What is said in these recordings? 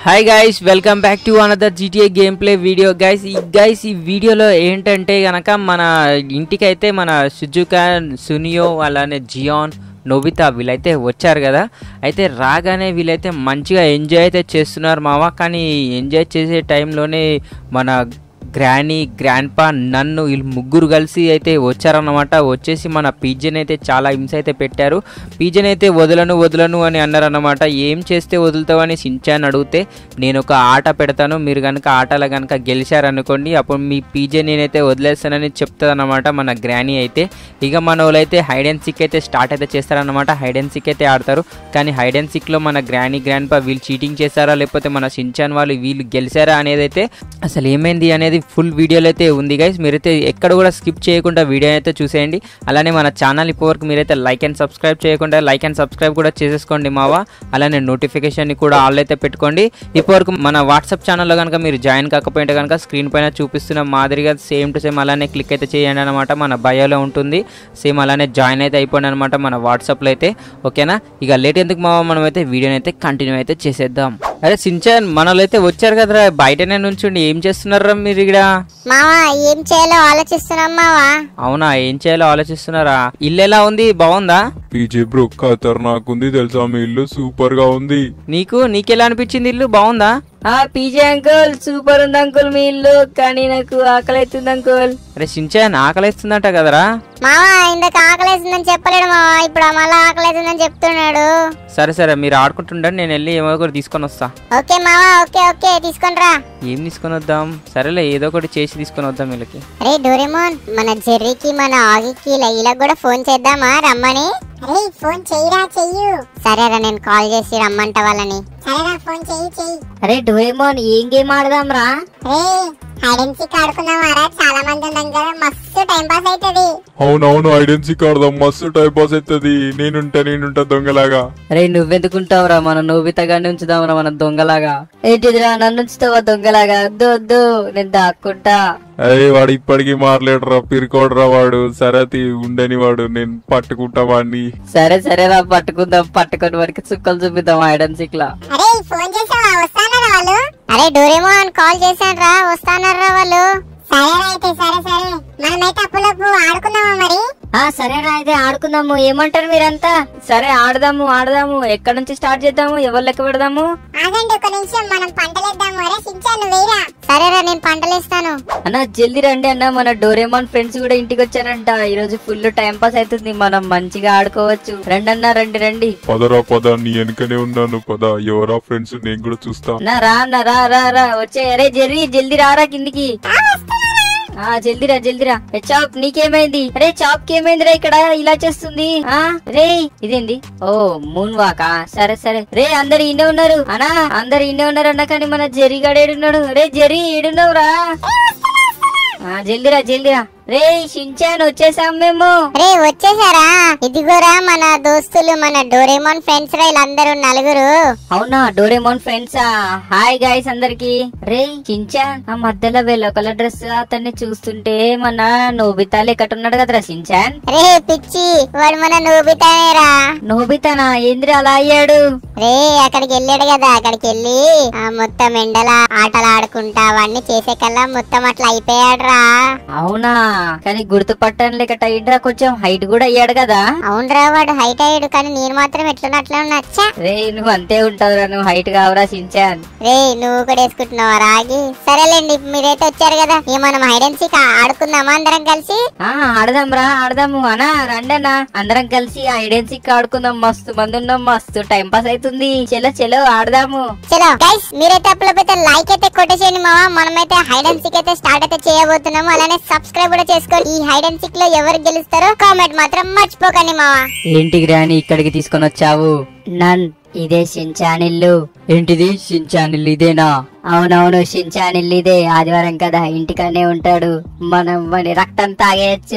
Hi guys welcome back to another GTA gameplay video guys ఈ guys ఈ వీడియోలో ఏంటంటే గనక మన ఇంటికైతే మన సుజుకా సునియో అలానే జియాన్ నోబితా వీళ్ళైతే వచ్చారు కదా అయితే రాగానే వీళ్ళైతే మంచిగా ఎంజాయ్ అయితే చేస్తున్నారు మామ కానీ ఎంజాయ్ చేసే టైంలోనే మన గ్రానీ గ్రాండ్పా నన్ను వీళ్ళు ముగ్గురు కలిసి అయితే వచ్చారన్నమాట వచ్చేసి మన పీజన్ అయితే చాలా హింస అయితే పెట్టారు పీజన్ అయితే వదలను వదలను అని అన్నారన్నమాట ఏం చేస్తే వదులుతావని సించాన్ అడిగితే నేను ఒక ఆట పెడతాను మీరు కనుక ఆటలో కనుక గెలిచారనుకోండి అప్పుడు మీ పీజే నేనైతే వదిలేస్తానని చెప్తాదన్నమాట మన గ్రానీ అయితే ఇక మన వాళ్ళైతే హైడ్ అండ్ సిక్ అయితే స్టార్ట్ అయితే చేస్తారన్నమాట హైడ్ అండ్ సిక్ అయితే ఆడతారు కానీ హైడ్ అండ్ సిక్లో మన గ్రానీ గ్రాండ్ పా వీళ్ళు చీటింగ్ చేశారా లేకపోతే మన సించాన్ వాళ్ళు వీళ్ళు గెలిచారా అనేది అయితే అసలు ఏమైంది అనేది ఫుల్ వీడియోలో అయితే ఉంది గైస్ మీరైతే ఎక్కడ కూడా స్కిప్ చేయకుండా వీడియో అయితే చూసేయండి అలానే మన ఛానల్ ఇప్పటివరకు మీరైతే లైక్ అండ్ సబ్స్క్రైబ్ చేయకుండా లైక్ అండ్ సబ్స్క్రైబ్ కూడా చేసేసుకోండి మావా అలానే నోటిఫికేషన్ కూడా ఆల్ అయితే పెట్టుకోండి ఇప్పటివరకు మన వాట్సాప్ ఛానల్లో కనుక మీరు జాయిన్ కాకపోయింటే కనుక స్క్రీన్ పైన చూపిస్తున్న మాదిరిగా సేమ్ టు సేమ్ అలానే క్లిక్ అయితే చేయండి అనమాట మన బయోలో ఉంటుంది సేమ్ అలానే జాయిన్ అయితే అయిపోయింది అనమాట మన వాట్సాప్లో అయితే ఓకేనా ఇక లేట్ ఎందుకు మావా మనం అయితే వీడియోని అయితే కంటిన్యూ అయితే చేసేద్దాం అరే సించాన్ మనలో అయితే వచ్చారు కదరా బయటనే నుంచుండి ఏం చేస్తున్నారా మీరు ఇక్కడ మావా ఏం చేయాలో ఆలోచిస్తున్నాం మావా అవునా ఏం చేయాలో ఆలోచిస్తున్నారా ఇల్లు ఎలా ఉంది బాగుందా పీజే బ్రో ఖతర్నాక్ ఉంది తెలుసా మీ ఇల్లు సూపర్ గా ఉంది నీకు నీకెలా అనిపించింది ఇల్లు బాగుందా ఆ పీజే అంకుల్ సూపర్ ఉంది అంకుల్ మీ ఇల్లు కానీ నాకు ఆకలి అవుతుంది అంకుల్ అరే సించాన్ ఆకలిస్తుందంట కదరా మావా ఇందాక ఆకలేసిందని చెప్పలేడు మావా ఇప్పుడు మళ్ళా ఆకలేసిందని చెప్తున్నాడు సరే సరే మీరు ఆడుకుంటుండండి నేను వెళ్ళి ఏమో ఒకటి తీసుకొని వస్తా ఓకే మావా ఓకే ఓకే తీసుకొని రా ఏం తీసుకొని వద్దాం సరేలే ఏదో ఒకటి చేసి తీసుకొని వద్దాం వీళ్ళకి అరే డోరేమోన్ మన జెర్రీకి మన ఆగికి లైలా కూడా ఫోన్ చేద్దామా రమ్మని అరే ఫోన్ చెయ్యిరా చెయ్యు సరేరా నేను కాల్ చేసి రమ్మంట వాళ్ళని సరేరా ఫోన్ చెయ్యి చెయ్యి అరే డోరేమోన్ ఏం గేమ్ ఆడదాం రా రే హైడ్ అండ్ సీక్ ఆడుకుందామారా చాలా మంది ఉన్నాం కదా మస్తు టైం పాస్ అవుతుంది అవునవును ఐడెన్సీ ఆడదాం మస్తు టైం పాస్ అవుతుంది నేనుంటా నేనుంటా దొంగలాగా అరే నువ్వెందుకుంటావురా మన నోబితగాన్ని ఉంచుదాంరా మన దొంగలాగా ఏంటిదిరా నన్ను ఉంచుతావా దొంగలాగా వద్దు వద్దు నేను దాక్కుంటా అరే వాడు ఇప్పటికీ మారలేడురా పిరుకోడరా వాడు సరతి ఉండని వాడు నేను పట్టుకుంటా వాడిని సరే సరేరా పట్టుకుందాం పట్టుకొని వరకు చుక్కలు చూపిద్దాం ఐడెన్సిక్ లా అరే ఫోన్ చేసావా వస్తానరా వాళ్ళు అరే డోరేమోన్ కాల్ చేశాను రా వస్తానరా వాళ్ళు సరే అయితే సరే సరే మనమైతే అప్పులకు ఆడుకుందామా మరి ఆ సరేరా అయితే ఆడుకుందాము ఏమంటారు మీరంతా సరే ఆడదాము ఆడదాము ఎక్కడి నుంచి స్టార్ట్ చేద్దాము ఎవరు లెక్క పెడదాము ఆగండి ఒక నిమిషం మనం పంటలేద్దాము అరే సించాను వేరా సరేరా నేను పంటలేస్తాను అన్న జల్దీ రండి అన్న మన డోరేమాన్ ఫ్రెండ్స్ కూడా ఇంటికి వచ్చారంట ఈ రోజు ఫుల్ టైం పాస్ అవుతుంది మనం మంచిగా ఆడుకోవచ్చు రండి అన్న రండి రండి పదరా పద నీ వెనుకనే ఉన్నాను పద ఎవరా ఫ్రెండ్స్ నేను కూడా చూస్తా నా రా అన్న రా రా రా వచ్చే అరే జర్రీ జల్దీ రారా కిందికి ఆ జల్దీరా జల్దీరా ఏ చాప్ నీకేమైంది అరే చాప్ కి ఏమైందిరా ఇక్కడ ఇలా చేస్తుంది ఆ రే ఇదేంది ఓ మూన్ వాకా సరే సరే రే అందరు ఇండే ఉన్నారు అనా అందరు ఇండే ఉన్నారు అన్న కానీ మన జెర్రీ గడ ఏడున్నాడు రే జెర్రీ ఏడున్నావురా ఆ జల్దీరా జల్దీరా రే షించాన్ వచ్చేసాం మేము రే వచ్చేసారా ఇదిగోరా మన దోస్తులు మన డోరేమోన్ ఫ్రెండ్స్ రా వీళ్ళందరూ నలుగురు అవునా డోరేమోన్ ఫ్రెండ్స్ హాయ్ గాయ్స్ అందరికి రే చించాన్ ఆ మధ్యలో వెల్లో కలర్ డ్రెస్ అతన్ని చూస్తుంటే మన నోబితా లెక్కటున్నాడు కదరా చించాన్ రే పిచ్చి వాడు మన నోబితానేరా నోబితానా ఏందిరా అలా అయ్యాడు రే అక్కడికి వెళ్ళాడు కదా అక్కడికి వెళ్ళి ఆ మొత్తం ఎండల ఆటలు ఆడుకుంటా అవన్నీ చేసే కల్లా మొత్తం అట్లా అయిపోయాడు రా అవునా కానీ గుర్తుపట్టని లేక టైడ్రా కొంచెం హైట్ కూడా అయ్యాడు కదా అవునరా వాడు హైట్ అయ్యాడు కానీ నేను మాత్రం ఎట్లున్నా అట్లా నచ్చా రే నువ్వు అంతే ఉంటావురా నువ్వు హైట్ కావరా చించాన్ రే నువ్వు కూడా వేసుకుంటున్నావా రాగి సరేలేండి మీరైతే వచ్చారు కదా ఇక మనం హైడ్ అండ్ సీక్ ఆడుకుందామా అందరం కలిసి ఆ ఆడదాం రా ఆడదాము అనా రండి అన్న అందరం కలిసి ఐడెన్సిక్ ఆడుకుందాం మస్తు మంది ఉన్నాం మస్తు టైం పాస్ అవుతుంది చెలో చెలో ఆడదాము చలో గైస్ మీరైతే అప్పులైతే లైక్ అయితే కొట్టేసేయండి మావా మనమైతే హైడ్ అండ్ సీక్ అయితే స్టార్ట్ అయితే చేయబోతున్నాము అలానే సబ్స్క్రైబ్ కూడా చేసుకోండి ఈ హైడ్ అండ్ సీక్ లో ఎవరు గెలుస్తారో కామెంట్ మాత్రం మర్చిపోకండి మావా ఏంటి గ్రాని ఇక్కడికి తీసుకొని వచ్చావు నన్ ఇదే షించాన్ ఇల్లు ఏంటిది షించాన్ ఇల్లు ఇదేనా అవునవును షించాన్ ఇల్లు ఇదే ఆదివారం కదా ఇంటికనే ఉంటాడు మనం వాని రక్తం తాగేయచ్చు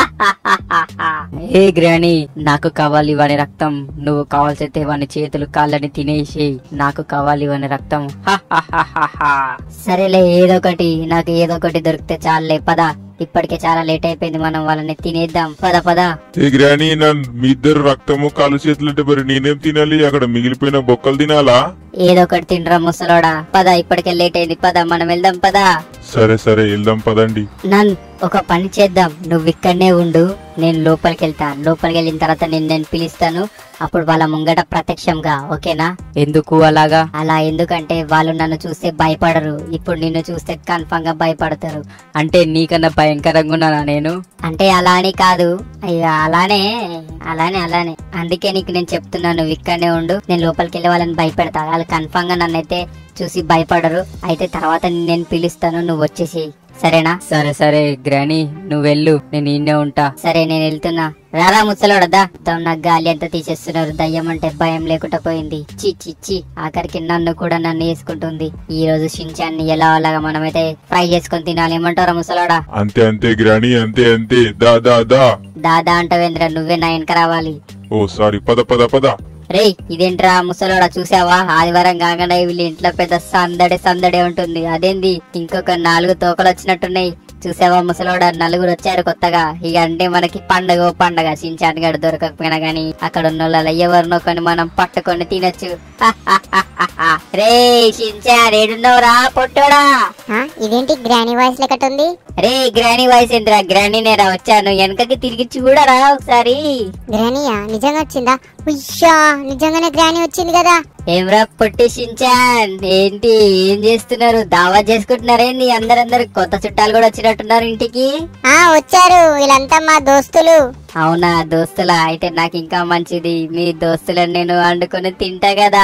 ఏ గ్రాని నాకు కావాలి వాని రక్తం నువ్వు కావాల్సితే వాని చేతులు కాళ్ళని తినేసి నాకు కావాలి వాని రక్తం సరేలే ఏదో ఒకటి నాకు ఏదో ఒకటి దొరికితే చాలులే పద ఇప్పటికే చాలా లేట్ అయిపోయింది మనం వాళ్ళని తినేద్దాం పద పద ఏ గ్రానీ నన్ను మీ ఇద్దరు రక్తము కాలు చేతులు అంటే మరి నేనేం తినాలి అక్కడ మిగిలిపోయిన బొక్కలు తినాలా ఏదో ఒకటి తినరా ముసలోడా పద ఇప్పటికే లేట్ అయింది పద మనం వెళ్దాం పద సరే సరే వెళ్దాం పదండి నన్ ఒక పని చేద్దాం నువ్వు ఇక్కడనే ఉండు నేను లోపలికి వెళ్తా లోపలికి వెళ్ళిన తర్వాత నేను నేను పిలుస్తాను అప్పుడు వాళ్ళ ముంగట ప్రత్యక్షంగా ఓకేనా ఎందుకు అలాగా అలా ఎందుకంటే వాళ్ళు నన్ను చూస్తే భయపడరు ఇప్పుడు నిన్ను చూస్తే కన్ఫర్మ్ గా భయపడతారు అంటే నీకన్నా భయంకరంగా ఉన్నానా నేను అంటే అలా అని కాదు అయ్యా అలానే అలానే అలానే అందుకే నీకు నేను చెప్తున్నాను నువ్వు ఇక్కడనే ఉండు నేను లోపలికి వెళ్ళి వాళ్ళని భయపెడతా వాళ్ళు కన్ఫర్మ్ గా నన్నైతే చూసి భయపడరు అయితే తర్వాత నేను పిలుస్తాను నువ్వు వచ్చేసి సరేనా సరే సరే గ్రానీ నువ్వు వెళ్ళు నేను ఈయనే ఉంటా సరే నేను వెళ్తున్నా రారా ముచ్చలోడదా మొత్తం నాకు గాలి అంతా తీసేస్తున్నారు దయ్యం అంటే భయం లేకుండా పోయింది చి చి చి ఆఖరికి నన్ను కూడా నన్ను వేసుకుంటుంది ఈ రోజు షించాన్ని ఎలా అలాగా మనమైతే ఫ్రై చేసుకొని తినాలి ఏమంటారా ముసలోడా అంతే అంతే గ్రాని అంతే అంతే దా దా దా దాదా అంటవేంద్ర నువ్వే నా వెనక రావాలి ఓ సారీ పద పద పద రేయ్ ఇదేంట్రా ముసలోడా చూసావా ఆదివారం కాగానే వీళ్ళ ఇంట్లో పెద్ద సందడి సందడే ఉంటుంది అదేంది ఇంకొక నాలుగు తోకలు వచ్చినట్టున్నాయి చూసావా ముసలోడా నలుగురు వచ్చారు కొత్తగా ఇక అంటే మనకి పండగ ఓ పండగ చించాన్ గడు దొరకకపోయినా గానీ అక్కడ ఉన్న వాళ్ళ ఎవరినో కొని మనం పట్టుకొని తినొచ్చు రే షించాన్ ఏడున్నావురా పొట్టోడా ఆ, ఇదేంటి గ్రానీ వాయిస్ లెక్కటుంది రే గ్రానీ వాయిస్ ఏంట్రా గ్రానీ నేరా వచ్చాను వెనకకి తిరిగి చూడరా ఒకసారి గ్రానీయా నిజంగా వచ్చిందా ఉయ్యా నిజంగానే గ్రానీ వచ్చింది కదా ఏమ్రా పొట్టి షించాన్ ఏంటి ఏం చేస్తున్నారు దావా చేసుకుంటున్నారేంది అందరందరు కొత్త చుట్టాలు కూడా వచ్చినట్టున్నారు ఇంటికి ఆ వచ్చారు వీళ్ళంతా మా దోస్తులు అవునా దోస్తులా అయితే నాకు ఇంకా మంచిది మీ దోస్తులను నేను వండుకొని తింటా కదా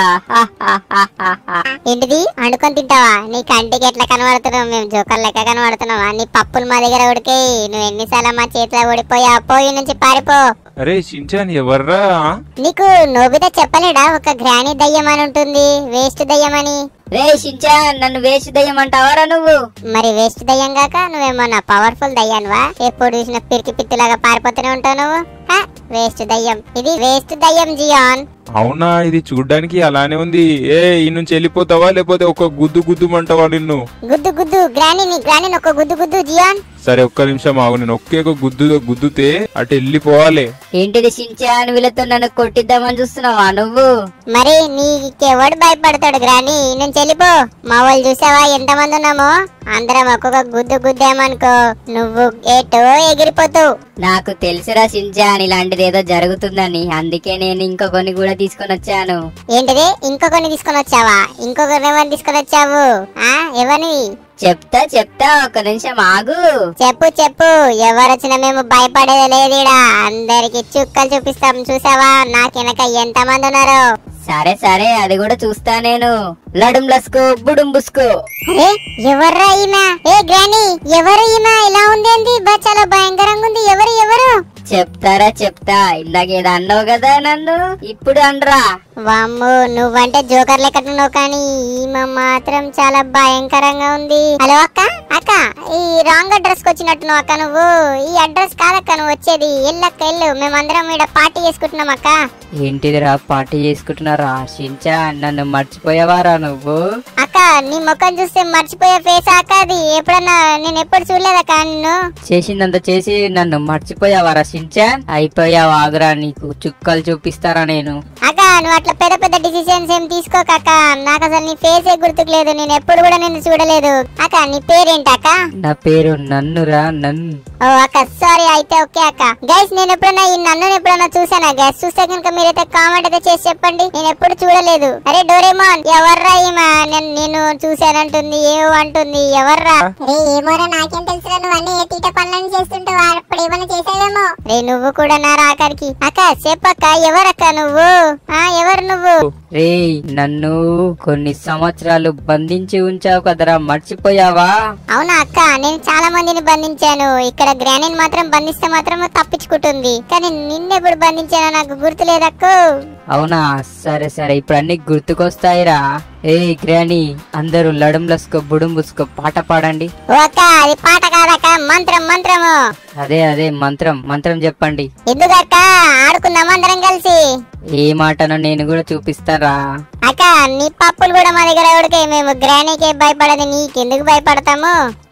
ఏంటిది వండుకొని తింటావా నీ కంటికి ఎట్లా కనబడుతున్నావు మేము జోకర్ లెక్క కనబడుతున్నావా నీ పప్పులు మా దగ్గర ఉడికాయి నువ్వు ఎన్నిసార్లు మా చేతిలో ఓడిపోయా పోయి నుంచి పారిపో అరే షించాన్ ఎవర్రా నీకు నోబిత చెప్పలేడా ఒక గ్రానీ దయ్యం అని ఉంటుంది వేస్ట్ దయ్యం అని రే షించాన్ నన్ను వేసి దయ్యమంటావారా నువ్వు మరి వేస్ట్ దయ్యం గాక నువ్వేమన్నా పవర్ఫుల్ దయ్యాన్వా ఎప్పుడు చూసిన పిరికి పిత్తులాగా పారిపోతూనే ఉంటావు నువ్వు హ, వేస్ట్ దయ్యం ఇది వేస్ట్ దయ్యం జియాన్ అవునా ఇది చూడ్డానికి అలానే ఉంది ఏ ఈ నుంచి వెళ్ళిపోతావా లేకపోతే ఒక గుద్దు గుద్దుమంటావా నిన్ను గుద్దు గుద్దు గ్రానీ నీ గ్రానీ ఒక గుద్దు గుద్దు జియాన్ సరే ఒక్క నిమిషం ఆగు నేను ఒకే ఒక గుద్దు గుద్దుతే అటు వెళ్ళిపోవాలి ఏంటిది షించాన్ వీళ్ళతో నన్ను కొట్టిద్దామని చూస్తున్నావా నువ్వు మరి నీకెవడు భయపడతాడు గ్రాని ఈ నుంచి వెళ్ళిపో మా వాళ్ళు చూసావా ఎంతమంది ఉన్నామో అందరం ఒక్కొక్క గుద్దు గుద్దామనుకో నువ్వు ఏటో ఎగిరిపోతావు నాకు తెలుసురా షించాన్ ఇలాంటిది ఏదో జరుగుతుందని అందుకే నేను ఇంకొకరిని కూడా తీసుకొని వచ్చాను ఏంటిది ఇంకొకరిని తీసుకొని వచ్చావా ఇంకొకరిని ఎవరిని తీసుకొని వచ్చావు ఆ ఎవరిని చెప్తా చెప్తా ఒక నిమిషం ఆగు చెప్పు చెప్పు ఎవరొచ్చినా మేము భయపడేది లేదుడా అందరికి చుక్కలు చూపిస్తాం చూసావా నాకెనక ఎంత మంది ఉన్నారు సరే సరే అది కూడా చూస్తా నేను లడుం లస్కో బుడుం బుస్కో అరే ఎవర్రా ఈమె ఏ గ్రాని ఎవరు ఈమె ఇలా ఉందేంది బా చాలా భయంకరంగా ఉంది ఎవరు ఎవరు చెప్తారా చెప్తా ఇందాక ఏదో అన్నావు కదా నన్ను ఇప్పుడు అనరా వామ్మో నువ్వంటే జోకర్ లెక్కట్టున్నావు కానీ ఈమె మాత్రం చాలా భయంకరంగా ఉంది హలో అక్క అక్క ఈ రాంగ్ అడ్రస్ కి వచ్చినట్టున్నావు అక్క నువ్వు ఈ అడ్రస్ కాదక్క నువ్వు వచ్చేది ఎల్లక్క ఎల్లు మేమందరం ఈడ పార్టీ చేసుకుంటున్నాం అక్క ఏంటిదిరా పార్టీ చేసుకుంటున్నారా షించా నన్ను మర్చిపోయావారా నువ్వు అక్క నీ ముఖం చూస్తే మర్చిపోయే ఫేస్ అక్క అది ఎప్పుడన్నా నేను ఎప్పుడు చూడలేదక్క నిన్ను చేసిందంత చేసి నన్ను మర్చిపోయావారా షించా అయిపోయావా ఆగురా నీకు చుక్కలు చూపిస్తారా నేను అక్క నువ్వు అట్లా పెద్ద పెద్ద డిసిషన్స్ ఏం తీసుకోక అక్క నాకు అసలు నీ ఫేసే గుర్తుకులేదు నేను ఎప్పుడు కూడా నిన్ను చూడలేదు అక్క నీ పేరేంటి అక్క నా పేరు నన్నురా నన్ను ఓ అక్క సారీ అయితే ఓకే అక్క గైస్ నేను ఎప్పుడన్నా ఈ నన్ను ఎప్పుడన్నా చూసానా గైస్ చూస్తే కనుక మీరైతే కామెంట్ అయితే చేసి చెప్పండి నేను ఎప్పుడు చూడలేదు అరే డోరేమాన్ ఎవర్రా ఈమె నేను నేను చూశానంటుంది ఏవో అంటుంది ఎవర్రా రే ఏమోరా నాకేం తెలుసు నువ్వు అన్ని తీట పనులను చేస్తుంటావు అప్పుడు ఏమైనా చేసావేమో రే నువ్వు కూడా నా రాకరికి అక్క చెప్పక్క ఎవరక్క నువ్వు ఆ ఎవరు నువ్వు రేయ్ నన్ను కొన్ని సంవత్సరాలు బంధించి ఉంచావు కదరా మర్చిపోయావా అవునా అక్క నేను చాలా మందిని బంధించాను ఇక్కడ గ్రానీని మాత్రం బంధిస్తే మాత్రం తప్పించుకుంటుంది కానీ నిన్నెప్పుడు బంధించానో నాకు గుర్తులేదక్కు అవునా సరే సరే ఇప్పుడు అన్ని గుర్తుకొస్తాయిరా ఏ గ్రాని అందరూ లడుం లస్కో బుడుం బుస్కో పాట పాడండి ఓ అక్క అది పాట కాదక్క మంత్రం మంత్రము అదే అదే మంత్రం మంత్రం చెప్పండి ఎందుకక్క ఆడుకుందాం అందరం కలిసి ఏ మాటనో నేను కూడా చూపిస్తారా అక్క నీ పప్పులు కూడా మా దగ్గర ఎవడికే మేము గ్రానీకే భయపడదు నీకెందుకు భయపడతాము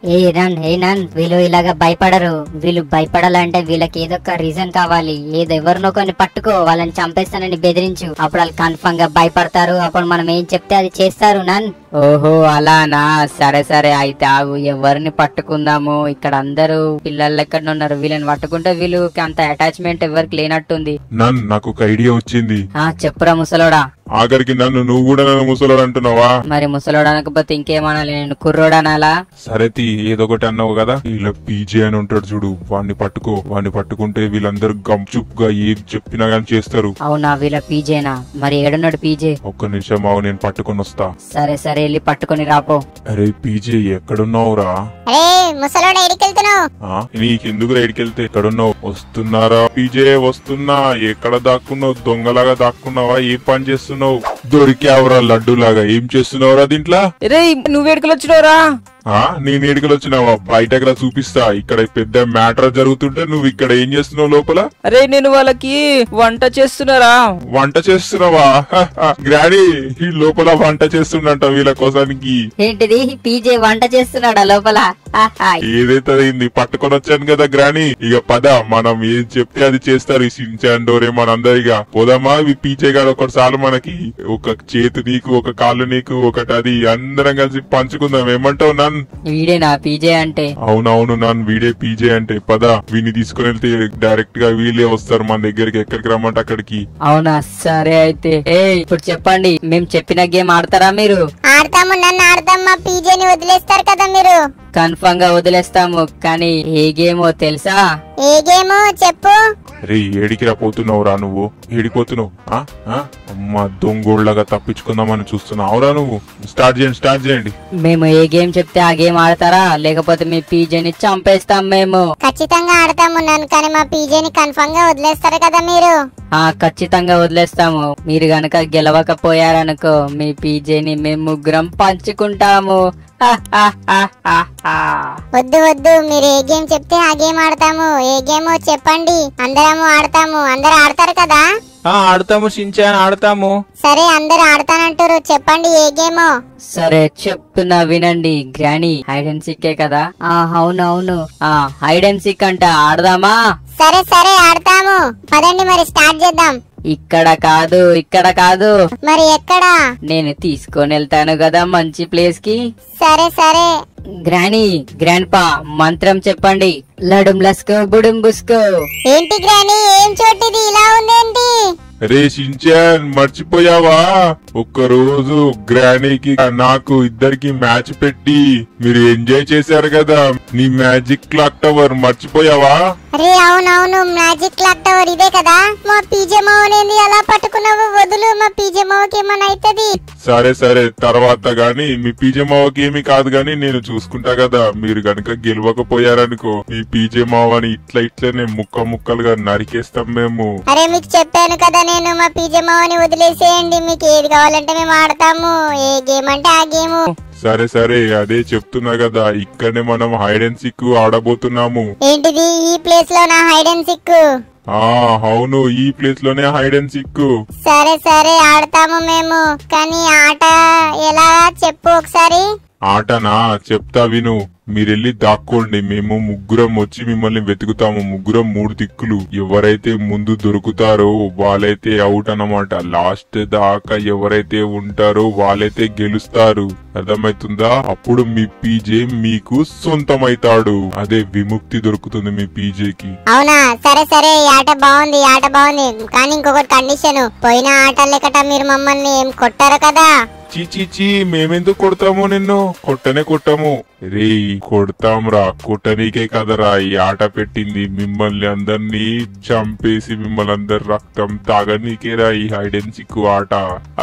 ఏ నన్ ఏ నన్ వీళ్ళు ఇలాగా భయపడరు వీళ్ళు భయపడాలంటే వీళ్ళకి ఏదో ఒక రీజన్ కావాలి ఏదో ఎవరినో కొన్ని పట్టుకో వాళ్ళని చంపేస్తానని బెదిరించు అప్పుడు వాళ్ళు కన్ఫర్మ్ గా భయపడతారు అప్పుడు మనం ఏం చెప్తే అది చేస్తారు నన్ ఓహో అలానా సరే సరే అయితే ఆగు ఎవరిని పట్టుకుందాము ఇక్కడ అందరూ పిల్లలు ఎక్కడ ఉన్నారు వీళ్ళని పట్టుకుంటే వీళ్ళకి అంత అటాచ్మెంట్ ఎవరికి లేనట్టుంది నన్ను నాకు ఒక ఐడియా వచ్చింది ఆ చెప్పురా ముసలోడా ఆఖరికి నన్ను నువ్వు కూడా నన్ను ముసలోడు అంటున్నావా మరి ముసలోడు అనకపోతే ఇంకేమనాలి నేను కుర్రోడు అనాలా సరే తీ ఏదో ఒకటి అన్నావు కదా ఇలా పీజే అని ఉంటాడు చూడు వాడిని పట్టుకో వాడిని పట్టుకుంటే వీళ్ళందరూ గమ్చుప్ గా ఏం చెప్పినా గానీ చేస్తారు అవునా వీళ్ళ పీజేనా మరి ఏడున్నాడు పీజే ఒక్క నిమిషం ఆగు నేను పట్టుకొని వస్తా సరే సరే వెళ్ళి పట్టుకొని రాపో అరే పీజే ఎక్కడున్నావురా అరే ముసలోడ ఎడికెళ్తున్నావు ఆ, నీకెందుకు రైడ్కెళ్తే ఎక్కడున్నావు వస్తున్నారా పీజే వస్తున్నా ఎక్కడ దాక్కున్నావు దొంగలాగా దాక్కున్నావా ఏం పని చేస్తున్నావు దొరికావురా లడ్డూలాగా ఏం చేస్తున్నావురా దీంట్లో రే నువ్వు ఎడుకలు వచ్చినవరా ఆ నేను ఏడుకలు వచ్చినావా బయట ఎక్కడ చూపిస్తా ఇక్కడ పెద్ద మ్యాటర్ జరుగుతుంటే నువ్వు ఇక్కడ ఏం చేస్తున్నావు లోపల అరే నేను వాళ్ళకి వంట చేస్తున్నారా వంట చేస్తున్నావా గ్రాడీ ఈ లోపల వంట చేస్తుండంట వీళ్ళ కోసానికి ఏంటిది పీజే వంట చేస్తున్నాడా లోపల ఆహా, ఏదైతే అయింది పట్టుకొని వచ్చాను కదా గ్రాని ఇక పద మనం ఏం చెప్తే అది చేస్తారు ఈ సించాన్ డోరే మనందరిగా పోదామా ఇవి పీచే గారు ఒకసారి మనకి ఒక చేతు నీకు ఒక కాళ్ళు నీకు ఒకటి అది అందరం కలిసి పంచుకుందాం ఏమంటావు నన్ వీడే నా పీజే అంటే అవునవును నన్ను వీడే పీజే అంటే పద వీని తీసుకుని వెళ్తే డైరెక్ట్ గా వీళ్ళే వస్తారు మన దగ్గరికి ఎక్కడికి రమ్మంటే అక్కడికి అవునా సరే అయితే ఏ ఇప్పుడు చెప్పండి మేము చెప్పిన గేమ్ ఆడతారా మీరు ఆడతాము నన్ను ఆడతాం మా పీజేని వదిలేస్తారు కదా మీరు కన్ఫర్మ్ గా వదిలేస్తాము కానీ ఏ గేమో తెలుసా ఏ గేమ్ చెప్పు రే ఏడికి రా పోతున్నావురా నువ్వు ఏడిపోతున్నావు ఆ? ఆ? అమ్మ దొంగోళ్ళగా తప్పించుకుందామని చూస్తున్నావురా నువ్వు స్టార్ట్ చేయండి స్టార్ట్ చేయండి మేము ఏ గేమ్ చెప్తే ఆ గేమ్ ఆడతారా లేకపోతే మీ పీజేని చంపేస్తాం మేము ఖచ్చితంగా ఆడతాము నన్ను కానీ మా పీజేని కన్ఫర్మ్ గా వదిలేస్తారు కదా మీరు ఆ ఖచ్చితంగా వదిలేస్తాము మీరు గనక గెలవకపోయారనుకో మీ పీజేని మేము ముగ్గురం పంచుకుంటాము హా, హా, హా, హా, హా. వద్దు వద్దు మీరు ఏ గేమ్ చెప్తే ఆ గేమ్ ఆడతాము ఏ గేమ్ చెప్పండి అందరము ఆడతాము అందరు ఆడతారు కదా ఆ ఆడతాము షించాన్ ఆడతాము సరే అందరు ఆడతానంటారు చెప్పండి ఏ గేమో సరే చెప్తున్నా వినండి గ్రానీ హైడ్ అండ్ సిక్కే కదా ఆ, అవును అవును ఆ హైడ్ అండ్ సిక్ అంట ఆడదామా సరే సరే ఆడతాము పదండి మరి స్టార్ట్ చేద్దాం ఇక్కడ కాదు ఇక్కడ కాదు మరి ఎక్కడా నేను తీసుకొని వెళ్తాను కదా మంచి ప్లేస్ కి సరే సరే గ్రానీ గ్రాండ్ పా మంత్రం చెప్పండి లడుం లస్కో బుడుం బుస్కో ఏంటి గ్రాని ఏం చోటిది ఇలా ఉందేంటి రే షించాన్ మర్చిపోయావా ఒక్క రోజు గ్రానీకి నాకు ఇద్దరికి మ్యాచ్ పెట్టి మీరు ఎంజాయ్ చేశారు కదా నీ మ్యాజిక్ క్లాక్ టవర్ మర్చిపోయావా అరే అవునవును మ్యాజిక్ క్లాక్ టవర్ ఇదే కదా మా పీజే మావనేంది అలా పట్టుకున్నావు వదులు మా పీజే మావకి ఏమన్నా అవుతుంది సరే సరే తర్వాత గాని మీ పీజే మావకి ఏమి కాదు గాని నేను చూసుకుంటా కదా మీరు గనుక గెలవకపోయారనుకో మీ పీజే మావని ఇట్లా ఇట్లనే ముక్క ముక్కలుగా నరికేస్తాం మేము అరే మీకు చెప్పాను కదా నేను మా పీజే మావని వదిలేసేయండి మీకు ఏది కావాలంటే మేము ఆడతాము ఏ గేమ్ అంటే ఆ గేమ్ సరే సరే అదే చెప్తున్నా కదా ఇక్కడనే మనం హైడ్ అండ్ సిక్ ఆడబోతున్నాము ఏంటిది ఈ ప్లేస్ లో నా హైడ్ అండ్ సిక్ ఆ అవును ఈ ప్లేస్ లోనే హైడ్ అండ్ సిక్ సరే సరే ఆడతాము మేము కానీ ఆట ఎలా చెప్పు ఒకసారి ఆటనా చెప్తా విను మీరెళ్ళి దాక్కోండి మేము ముగ్గురం వచ్చి మిమ్మల్ని వెతుకుతాము ముగ్గురం మూడు దిక్కులు ఎవరైతే ముందు దొరుకుతారో వాళ్ళైతే అవుట్ అన్నమాట లాస్ట్ దాకా ఎవరైతే ఉంటారో వాళ్ళైతే గెలుస్తారు అర్థమవుతుందా అప్పుడు మీ పీజే మీకు సొంతమైతాడు అదే విముక్తి దొరుకుతుంది మీ పీజేకి అవునా సరే సరే ఈ ఆట బాగుంది ఈ ఆట బాగుంది కానీ ఇంకొకటి కండిషన్ పోయిన ఆట లెక్కట మీరు మమ్మల్ని ఏం కొట్టారు కదా చీ చీ చీ మేమెందుకు కొడతాము నిన్ను కొట్టనే కొట్టము రే కొడతాం రా కొట్టనీకే కదరా ఈ ఆట పెట్టింది మిమ్మల్ని అందరినీ చంపేసి మిమ్మల్ని అందరు రక్తం తాగనీకేరా ఈ హైడ్ అండ్ సిక్ ఆట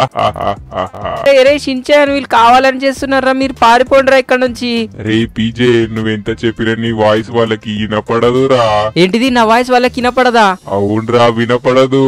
రే షించాన్ వీళ్ళు కావాలని చేస్తున్నారా మీరు పారిపోండిరా ఇక్కడ నుంచి రే పీజే నువ్వెంత చెప్పినా నీ వాయిస్ వాళ్ళకి వినపడదురా ఏంటిది నా వాయిస్ వాళ్ళకి వినపడదా అవునరా వినపడదు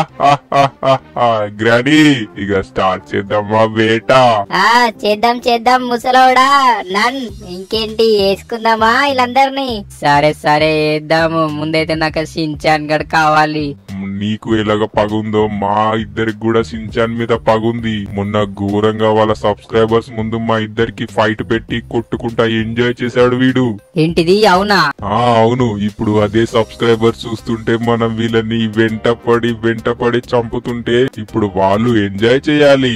గ్రాడీ ఇక స్టార్ట్ చేద్దామా వేట ఆ చేద్దాం చేద్దాం ముసలోడా నన్ ఇంకేంటి వేసుకుందామా వీళ్ళందరినీ సరే సరే వేద్దాము ముందైతే నాకు షించాన్ గడ్ కావాలి నీకు ఎలాగ పగుందో మా ఇద్దరికి కూడా సించాన్ మీద పగుంది మొన్న ఘోరంగా వాళ్ళ సబ్స్క్రైబర్స్ ముందు మా ఇద్దరికి ఫైట్ పెట్టి కొట్టుకుంటా ఎంజాయ్ చేశాడు వీడు ఏంటిది అవునా ఆ అవును ఇప్పుడు అదే సబ్స్క్రైబర్స్ చూస్తుంటే మనం వీళ్ళని వెంట పడి వెంట పడి చంపుతుంటే ఇప్పుడు వాళ్ళు ఎంజాయ్ చేయాలి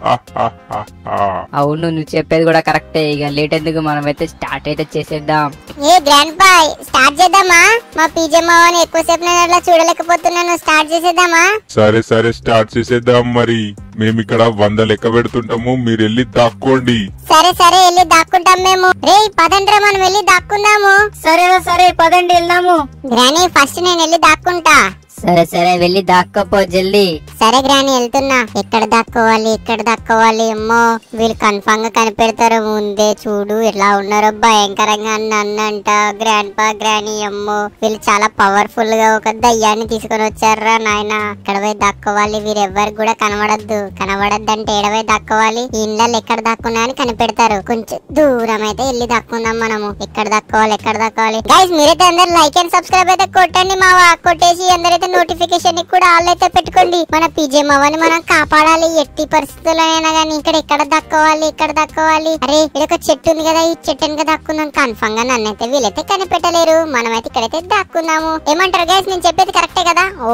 అవును నువ్వు చెప్పేది కూడా కరెక్టే ఇక లేట్ ఎందుకు మనమైతే స్టార్ట్ అయితే చేసేద్దాం ఏ గ్రాండ్ బాయ్ స్టార్ట్ చేద్దామా మా పీజే మావని ఎక్కువసేపు నేను అట్లా చూడలేకపోతున్నాను స్టార్ట్ చేసేద్దామా సరే సరే స్టార్ట్ చేసేద్దాం మరి మేము ఇక్కడ వంద లెక్క పెడుతుంటాము మీరు వెళ్ళి దాక్కోండి సరే సరే వెళ్ళి దాక్కుంటాం మేము రే పదండ్రా మనం వెళ్ళి దాక్కుందాము సరేనా సరే పదండి వెళ్దాము గ్రానీ ఫస్ట్ నేను వెళ్ళి దాక్కుంటా సరే సరే వెళ్ళి దాక్కపో జల్దీ సరే గ్రాని వెళ్తున్నా ఎక్కడ దాక్కోవాలి ఎక్కడ దాక్కోవాలి అమ్మో వీళ్ళు కన్ఫామ్ గా కనిపెడతారు ముందే చూడు ఎలా ఉన్నారో భయంకరంగా అన్న అన్నంట గ్రాండ్ పా గ్రాని అమ్మో వీళ్ళు చాలా పవర్ఫుల్ గా ఒక దయ్యాన్ని తీసుకొని వచ్చారా నాయన ఎక్కడ పోయి దాక్కోవాలి వీరు ఎవ్వరికి కూడా కనబడద్దు కనబడద్దు అంటే ఎడవై దాక్కోవాలి ఈ ఇళ్ళల్లో ఎక్కడ దాక్కున్నా అని కనిపెడతారు కొంచెం దూరం అయితే వెళ్ళి దాక్కుందాం మనము ఎక్కడ దాక్కోవాలి ఎక్కడ దాక్కోవాలి గైస్ మీరైతే అందరు లైక్ అండ్ సబ్స్క్రైబ్ అయితే కొట్టండి మావా కొట్టేసి అందరైతే నోటిఫికేషన్ కూడా ఆల్ అయితే పెట్టుకోండి మన పీజే మావని మనం కాపాడాలి ఎట్టి పరిస్థితుల్లోనైనా గానీ ఇక్కడ ఎక్కడ దక్కోవాలి ఇక్కడ దక్కోవాలి అరే ఇక్కడ ఒక చెట్టు ఉంది కదా ఈ చెట్టు వెనక దక్కుందాం కన్ఫామ్ గా నన్నైతే వీళ్ళైతే కనిపెట్టలేరు మనమైతే ఇక్కడైతే దక్కుందాము ఏమంటారు గైస్ నేను చెప్పేది కరెక్టే కదా ఓ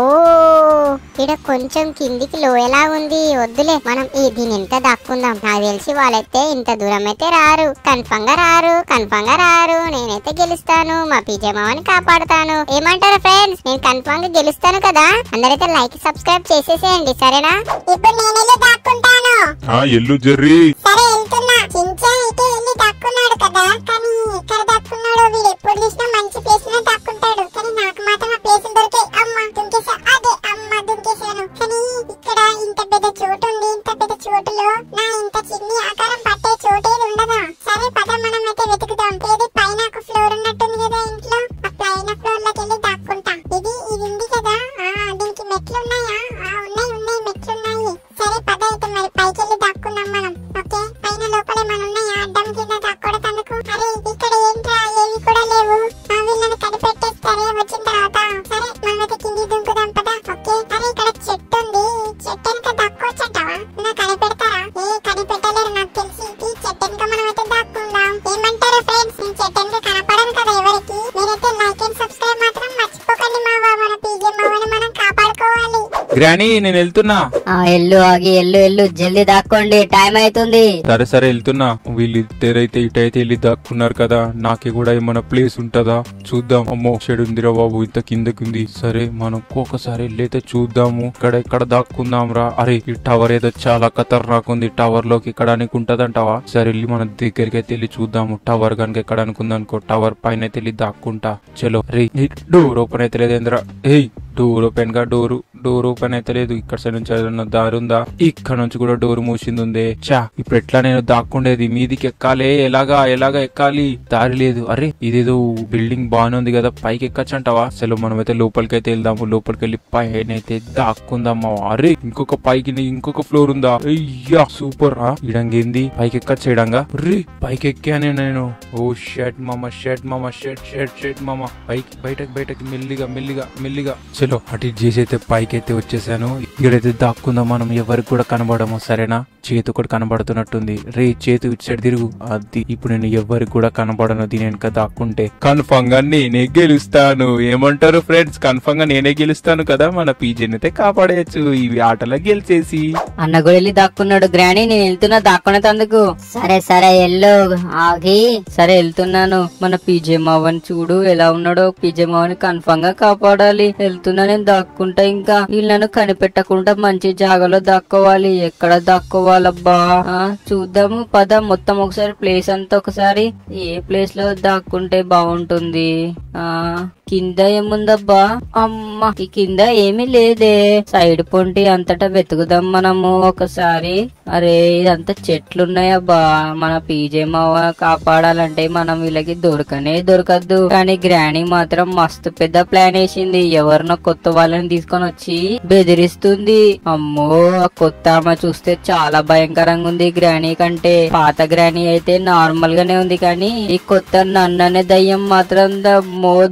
ఇక్కడ కొంచెం కిందికి లోయలా ఉంది వద్దులే మనం ఈ దీని ఎంత దాక్కుందాం నాకు తెలిసి వాళ్ళైతే ఇంత దూరం అయితే రారు కన్ఫామ్ గా రారు కన్ఫామ్ గా రారు నేనైతే గెలుస్తాను మా పీజే మామని కాపాడుతాను ఏమంటారు ఫ్రెండ్స్ నేను కన్ఫామ్ గా గెలుస్తాను కదా అందరైతే లైక్ సబ్స్క్రైబ్ చేసేసేయండి సరేనా ఇప్పుడు నేను వెళ్ళి దాక్కుంటాను ఆ ఎల్లు జర్రీ సరే వెళ్తున్నా చించాన్ అయితే వెళ్ళి దాక్కున్నాడు కదా కానీ ఎక్కడ దాక్కున్నాడో వీడు ఎప్పుడు చూసినా మంచి ప్లేస్ లో దాక్కుంటాడు కానీ నాకు మాత్రం ఆ ప్లేస్ దొరికాయి అమ్మ దుంకేసా అదే అమ్మ దుంకేసాను కానీ ఇక్కడ ఇంత పెద్ద చోటు ఉంది ఇంత పెద్ద చోటులో నా ఇంత చిన్ని ఆకారం పట్టే చోటు ఏది ఉండదా సరే పద మనం అయితే వెతుకుదాం ఏది పైన ఒక ఫ్లోర్ ఉన్నట్టుంది కదా ఇంట్లో ఆ పైన ఫ్లోర్ లోకి వెళ్ళి దాక్కుంటా ఇది ఇది ఉంది కదా ఆ దీనికి మెట్లు ఉన్నాయా ఆ ఉన్నాయి ఉన్నాయి మెట్లు ఉన్నాయి సరే పద అయితే మరి పైకి వెళ్ళి దాక్కుందాం మనం ఓకే పైన లోపల ఏమైనా ఉన్నాయా అడ్డం కింద దాక్కోవడానికి అరే ఇక్కడ ఏంట్రా ఏవి కూడా లేవు ఆ వీళ్ళని కనిపెట్టేస్తారే వచ్చిన తర్వాత సరే మనం అయితే కింది దుంకుదాం పద ఓకే అరే ఇక్కడ చెట్టు ఉంది ఈ చెట్టు వెనక దాక్కోవచ్చంటావా నా కనిపెడతారా ఏ కనిపెట్టలేరు నాకు తెలిసి ఈ చెట్టు వెనక మనం అయితే దాక్కుందాం ఏమంటారు ఫ్రెండ్స్ ఈ చెట్టు వెనక కనపడను కదా ఎవరికి మీరైతే లైక్ అండ్ సబ్స్క్రైబ్ మాత్రం మర్చిపోకండి మావా మన పీజే మావని మనం కాపాడుకోవాలి గ్రానీ నేను వెళ్తున్నా ఆ ఎల్లు ఆగి ఎల్లు ఎల్లు జల్దీ దాక్కోండి టైం అవుతుంది సరే సరే వెళ్తున్నా వీళ్ళు ఇద్దరైతే ఇటైతే వెళ్ళి దాక్కున్నారు కదా నాకి కూడా ఏమైనా ప్లేస్ ఉంటదా చూద్దాం అమ్మో చెడు ఉందిరా బాబు ఇంత కిందకి సరే మనం ఒక్కొక్కసారి వెళ్ళైతే చూద్దాము ఇక్కడ ఇక్కడ దాక్కుందాం రా అరే ఈ టవర్ ఏదో చాలా ఖతర్నాక్ ఉంది టవర్ లోకి ఎక్కడానికి ఉంటదంటావా సరే వెళ్ళి మన దగ్గరికి అయితే వెళ్ళి చూద్దాము టవర్ కనుక ఎక్కడానికి ఉందనుకో టవర్ పైన అయితే వెళ్ళి దాక్కుంటా చలో రే డోర్ ఓపెన్ అయితే లేదేంద్రా ఏయ్ డోర్ ఓపెన్ గా డోర్ డోర్ ఓపెన్ అయితే లేదు ఇక్కడ సైడ్ నుంచి ఏదైనా దారి ఉందా ఇక్కడ నుంచి కూడా డోర్ మూసింది ఉందే చా ఇప్పుడు ఎట్లా నేను దాక్కుండేది మీదికి ఎక్కాలే ఎలాగా ఎలాగా ఎక్కాలి దారి లేదు అరే ఇదేదో బిల్డింగ్ బాగానే ఉంది కదా పైకి ఎక్కచ్చు అంటావా అసలు మనమైతే లోపలికి అయితే వెళ్దాము లోపలికి వెళ్ళి పైన అయితే దాక్కుందామా అరే ఇంకొక పైకి ఇంకొక ఫ్లోర్ ఉందా అయ్యా సూపర్ రా ఇడంగేంది పైకి ఎక్కచ్చు ఇడంగా రే పైకి ఎక్కానే నేను ఓ షర్ట్ మామ షర్ట్ మామ షర్ట్ షర్ట్ షర్ట్ మామ పైకి బయటకు బయటకి మెల్లిగా మెల్లిగా మెల్లిగా చలో అటు ఇటు చేసి అయితే పైకి అయితే వచ్చేసాను ఇక్కడైతే దాక్కుందాం మనం ఎవరికి కూడా కనబడము సరేనా చేతి ఒకటి కనబడుతున్నట్టుంది రే చేతి ఇటు సైడ్ తిరుగు అది ఇప్పుడు నేను ఎవరికి కూడా కనబడను దీని వెనక దాక్కుంటే కన్ఫామ్ గా నేనే గెలుస్తాను ఏమంటారు ఫ్రెండ్స్ కన్ఫామ్ గా నేనే గెలుస్తాను కదా మన పీజీని అయితే కాపాడేయచ్చు ఇవి ఆటలో గెలిచేసి అన్న కూడా వెళ్ళి దాక్కున్నాడు గ్రాని నేను వెళ్తున్నా దాక్కునేందుకు సరే సరే ఎల్లు ఆగి సరే వెళ్తున్నాను మన పీజే మావని చూడు ఎలా ఉన్నాడో పీజే మావని కన్ఫామ్ గా కాపాడాలి వెళ్తున్నా నేను దాక్కుంటా ఇంకా వీళ్ళను కనిపెట్టకుండా మంచి జాగాలో దాక్కోవాలి ఎక్కడ దాక్కోవాలబ్బా ఆ, చూద్దాము పద మొత్తం ఒకసారి ప్లేస్ అంతా ఒకసారి ఏ ప్లేస్ లో దాక్కుంటే బాగుంటుంది ఆ కింద ఏముందబ్బా అమ్మ ఈ కింద ఏమీ లేదే సైడ్ పొంటి అంతటా వెతుకుదాం మనము ఒకసారి అరే ఇదంతా చెట్లున్నాయబ్బా మన పీజే మావ కాపాడాలంటే మనం వీళ్ళకి దొరకనే దొరకద్దు కానీ గ్రాణి మాత్రం మస్తు పెద్ద ప్లాన్ వేసింది ఎవరినో కొత్త వాళ్ళని తీసుకొని వచ్చి బెదిరిస్తుంది అమ్మో ఆ కొత్త ఆమె చూస్తే చాలా భయంకరంగా ఉంది గ్రాణి కంటే పాత గ్రాణి అయితే నార్మల్ గానే ఉంది కానీ ఈ కొత్త నన్ననే దయ్యం మాత్రం ద- మో దాని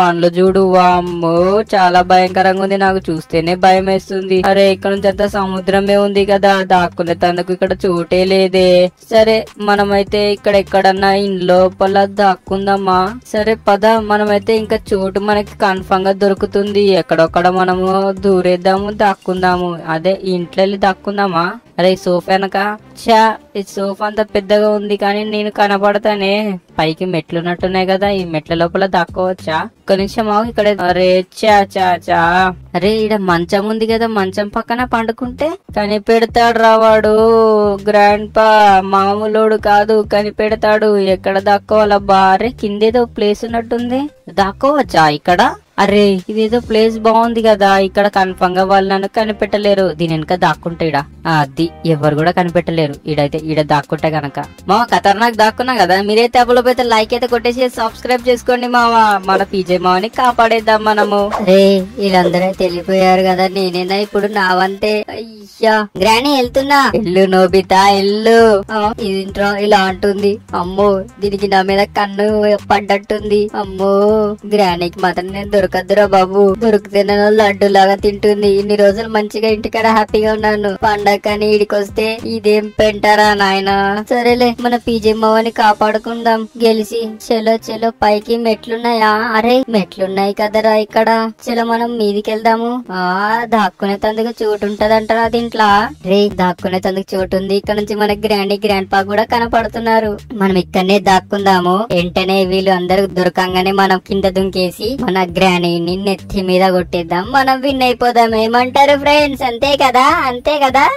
పండ్లు చూడు వామ్మో చాలా భయంకరంగా ఉంది నాకు చూస్తేనే భయం వేస్తుంది అరే ఇక్కడ నుంచి అంతా సముద్రమే ఉంది కదా దాక్కునే తందుకు ఇక్కడ చోటే లేదే సరే మనమైతే ఇక్కడ ఎక్కడన్నా ఇంట్లో లోపల దాక్కుందామా సరే పద మనమైతే ఇంకా చోటు మనకి కన్ఫర్మ్ గా దొరుకుతుంది ఎక్కడొక్కడ మనము దూరేద్దాము దాక్కుందాము అదే ఇంట్లో వెళ్ళి దాక్కుందామా అరే ఈ సోఫా వెనక చా ఈ సోఫా అంత పెద్దగా ఉంది కానీ నేను కనపడతానే పైకి మెట్లు ఉన్నట్టున్నాయి కదా ఈ మెట్ల లోపల దాక్కోవచ్చా ఒక్క నిమిషం ఆగు ఇక్కడ అరే చా చా చా అరే ఈడ మంచం ఉంది కదా మంచం పక్కన పండుకుంటే కనిపెడతాడు రావాడు గ్రాండ్ పా మామూలోడు కాదు కనిపెడతాడు ఎక్కడ దాక్కోవాలబ్బా అరే కిందేదో ప్లేస్ ఉన్నట్టుంది దాక్కోవచ్చా ఇక్కడ అరే ఇదేదో ప్లేస్ బాగుంది కదా ఇక్కడ కన్ఫర్మ్ గా వాళ్ళు నన్ను కనిపెట్టలేరు దీని వెనక దాక్కుంటే ఇడ అది ఎవరు కూడా కనిపెట్టలేరు ఈడైతే ఈడ దాక్కుంటే గనక మా ఖతర్నాక్ దాక్కున్నా కదా మీరైతే అప్పుడు అయితే లైక్ అయితే కొట్టేసి సబ్స్క్రైబ్ చేసుకోండి మావా మన పీజే మావని కాపాడేద్దాం మనము రే వీళ్ళందరూ తెలిపోయారు కదా నేనేనా ఇప్పుడు నా వంతే అయ్యా గ్రాని వెళ్తున్నా ఎల్లు నోబితా ఎల్లు ఆ, ఇదింట్రా ఇలా అంటుంది అమ్మో దీనికి నా మీద కన్ను పడ్డట్టుంది అమ్మో గ్రానికి మాత్రం నేను దొరకద్దురా బాబు దొరికితే నేను లడ్డు లాగా తింటుంది ఇన్ని రోజులు మంచిగా ఇంటికాడ హ్యాపీగా ఉన్నాను పండగని ఈడికొస్తే ఇదేం పెంటారా నాయన సరేలే మన పీజే మావని కాపాడుకుందాం గెలిచి చెలో చెలో పైకి మెట్లున్నాయా అరే మెట్లున్నాయి కదరా ఇక్కడ చలో మనం మీదికి వెళ్దాము ఆ దాక్కునే తందుకు చోటు ఉంటదంటారా దీంట్లో రే దాక్కునే తందుకు చోటు ఉంది ఇక్కడ నుంచి మన గ్రాండ్ గ్రాండ్ పా కూడా కనపడుతున్నారు మనం ఇక్కడనే దాక్కుందాము వెంటనే వీళ్ళు అందరూ దొరకంగానే మనం కింద దుంకేసి మన గ్రానీని నెత్తి మీద కొట్టేద్దాం మనం విన్ అయిపోదాం ఏమంటారు ఫ్రెండ్స్ అంతే కదా అంతే కదా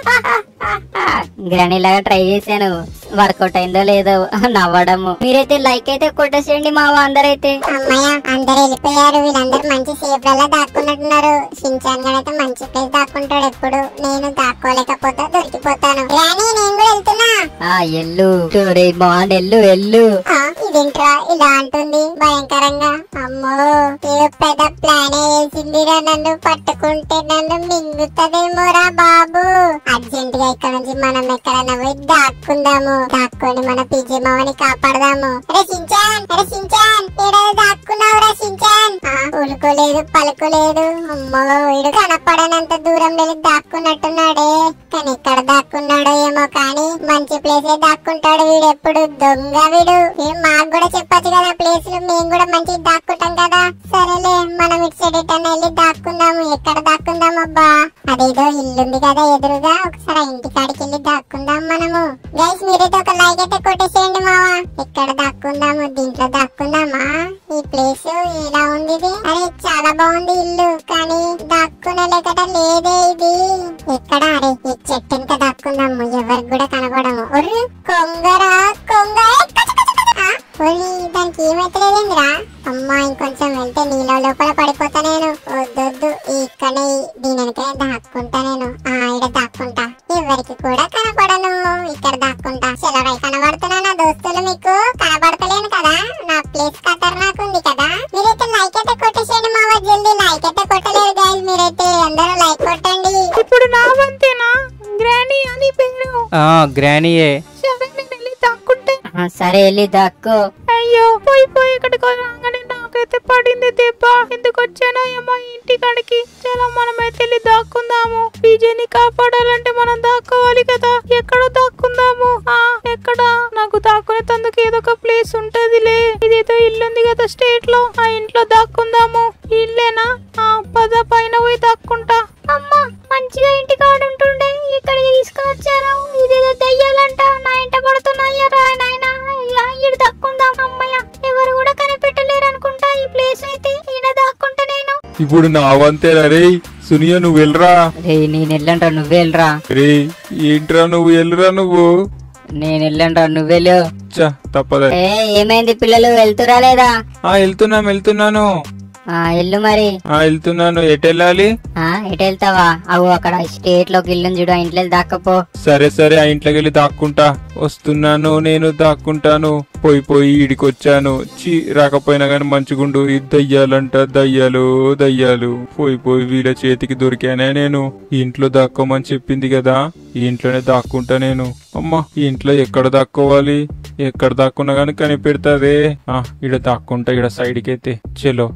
గ్రానీ లాగా ట్రై చేశాను వర్కౌట్ అయిందో లేదో నవ్వడము మీరైతే లైక్ అయితే కొట్టేసేయండి మా అందరైతే అమ్మయ్య అందరు వెళ్ళిపోయారు వీళ్ళందరూ మంచి సేఫ్ లలో దాక్కున్నట్టున్నారు షించాన్ గడైతే మంచి ప్లేస్ దాక్కుంటాడు ఎప్పుడు నేను దాక్కోలేకపోతే దొరికిపోతాను రాణి నేను కూడా వెళ్తున్నా ఆ ఎల్లు చూడే బాగుంది ఎల్లు ఎల్లు ఆ, ఇదేంట్రా ఇలా అంటుంది భయంకరంగా అమ్మో ఏదో పెద్ద ప్లాన్ వేసిందిరా నన్ను పట్టుకుంటే నన్ను మింగుతదేమోరా బాబు అర్జెంట్ గా ఇక్కడ నుంచి మనం ఎక్కడైనా పోయి దాక్కుందాము దాక్కొని మన పిజి మావని కాపాడదాము రే సించాన్ రే సించాన్ ఏడో దాక్కున్నావురా సించాన్ ఆ, ఉలుకోలేదు పలుకోలేదు అమ్మో వీడు కనపడనంత దూరం వెళ్ళి దాక్కున్నట్టున్నాడే కానీ ఇక్కడ దాక్కున్నాడో ఏమో కానీ మంచి ప్లేస్ దాక్కుంటాడు వీడు ఎప్పుడు దొంగ వీడు వీడు మాకు కూడా చెప్పొచ్చు కదా ప్లేస్ మేము కూడా మంచి దాక్కుంటాం కదా సరేలే మనం ఇటు సైడ్ ఎటన్నా వెళ్ళి దాక్కుందాము ఎక్కడ దాక్కుందాం అబ్బా అదేదో ఇల్లు ఉంది కదా ఎదురుగా ఒకసారి ఆ ఇంటి కాడికి వెళ్ళి దాక్కుందాం మనము గైస్ మీరైతే ఒక లైక్ అయితే కొట్టేసేయండి మావా ఎక్కడ దాక్కుందాము దీంట్లో దాక్కుందామా ఈ ప్లేస్ ఇలా ఉంది ఇది అరే చాలా బాగుంది ఇల్లు కానీ దాక్కునే లేకట లేదే ఇది ఎక్కడ అరే ఈ చెట్టు వెనక దాక్కుందాము ఎవరికి కూడా కనపడము ఒర్రు కొంగరా కొంగ ఏ, కచ, కచ, కచ. ఆ, ఒర్రి, దానికి ఏమైతలేదేంద్రా అమ్మా ఇంకొంచెం వెళ్తే నీళ్ళ లోపల పడిపోతా నేను వద్దొద్దు ఇక్కడే దీని వెనకనే దాక్కుంటా నేను ఆ ఇడ దాక్కుంటా ఎవరికి కూడా కనపడను ఇక్కడ దాక్కుంటా సెలవై కనబడుతున్నా నా దోస్తులు మీకు కనబడతలేను కదా నా ప్లేస్ ఖతర్నాక్ ఉంది కదా మీరైతే లైక్ అయితే కొట్టేసేయండి మావా జల్దీ లైక్ అయితే కొట్టలేదు గైస్ మీరైతే అందరూ లైక్ కొట్టండి ఇప్పుడు నా వంతేనా గ్రానీ అని పేరు ఆ గ్రానీయే సరే నేను వెళ్ళి దాక్కుంటే ఆ, సరే వెళ్ళి దక్కు అయ్యో పోయి పోయి ఇక్కడికి రాగానే నాకైతే పడింది దెబ్బ ఎందుకు వచ్చానో ఏమో ఈ ఇంటి కాడికి చాలా మనమైతే వెళ్ళి దాక్కుందాము పీజేని కాపాడాలంటే మనం దాక్కోవాలి కదా ఎక్కడ దాక్కుందాము ఆ ఎక్కడ నాకు దాక్కునే తందుకు ఏదో ఒక ప్లేస్ ఉంటదిలే ఇదేదో ఇల్లు ఉంది కదా స్టేట్ లో ఆ ఇంట్లో దాక్కుందాము ఈ ఇల్లేనా ఆ పద పైన పోయి దాక్కుంటా అమ్మా మంచిగా ఇంటి కాడ ఉంటుండే ఇక్కడ తీసుకొని వచ్చారు ఇదేదో దయ్యాలంట నా ఇంట పడుతున్నాయ్యా రా నాయనా ఈడ దాక్కుందాం అమ్మయ్య ఎవరు కూడా కనిపెట్టలేరు అనుకుంటా ఈ ప్లేస్ అయితే ఈడ దాక్కుంటా నేను ఇప్పుడు నా వంతేరా రే సునియా నువ్వు వెళ్ళరా రే నేను వెళ్ళండ్రా నువ్వే వెళ్ళరా రే ఏంట్రా నువ్వు వెళ్ళరా నువ్వు నేను వెళ్ళండ్రా నువ్వెళ్ళు చా తప్పదా ఏ ఏమైంది పిల్లలు వెళ్తురా లేదా ఆ వెళ్తున్నాను వెళ్తున్నాను ఆ ఎల్లు మరి ఆ వెళ్తున్నాను ఎటు వెళ్ళాలి ఆ ఎటు వెళ్తావా అవు అక్కడ స్టేట్ లోకి ఇల్లు చూడు ఆ ఇంట్లో దాక్కపో సరే సరే ఆ ఇంట్లోకి వెళ్ళి దాక్కుంటా వస్తున్నాను నేను దాక్కుంటాను పోయి పోయి ఈడికొచ్చాను చీ రాకపోయినా గాని మంచిగుండు ఈ దయ్యాలంట దయ్యాలు దయ్యాలు పోయి పోయి వీళ్ళ చేతికి దొరికానే నేను ఈ ఇంట్లో దాక్కోమని చెప్పింది కదా ఈ ఇంట్లోనే దాక్కుంటా నేను అమ్మా ఈ ఇంట్లో ఎక్కడ దాక్కోవాలి ఎక్కడ దాక్కున్నా గాని కనిపెడతాదే ఆ ఇడ దాక్కుంటా ఇడ సైడ్కి అయితే చలో ఇడ దాక్కు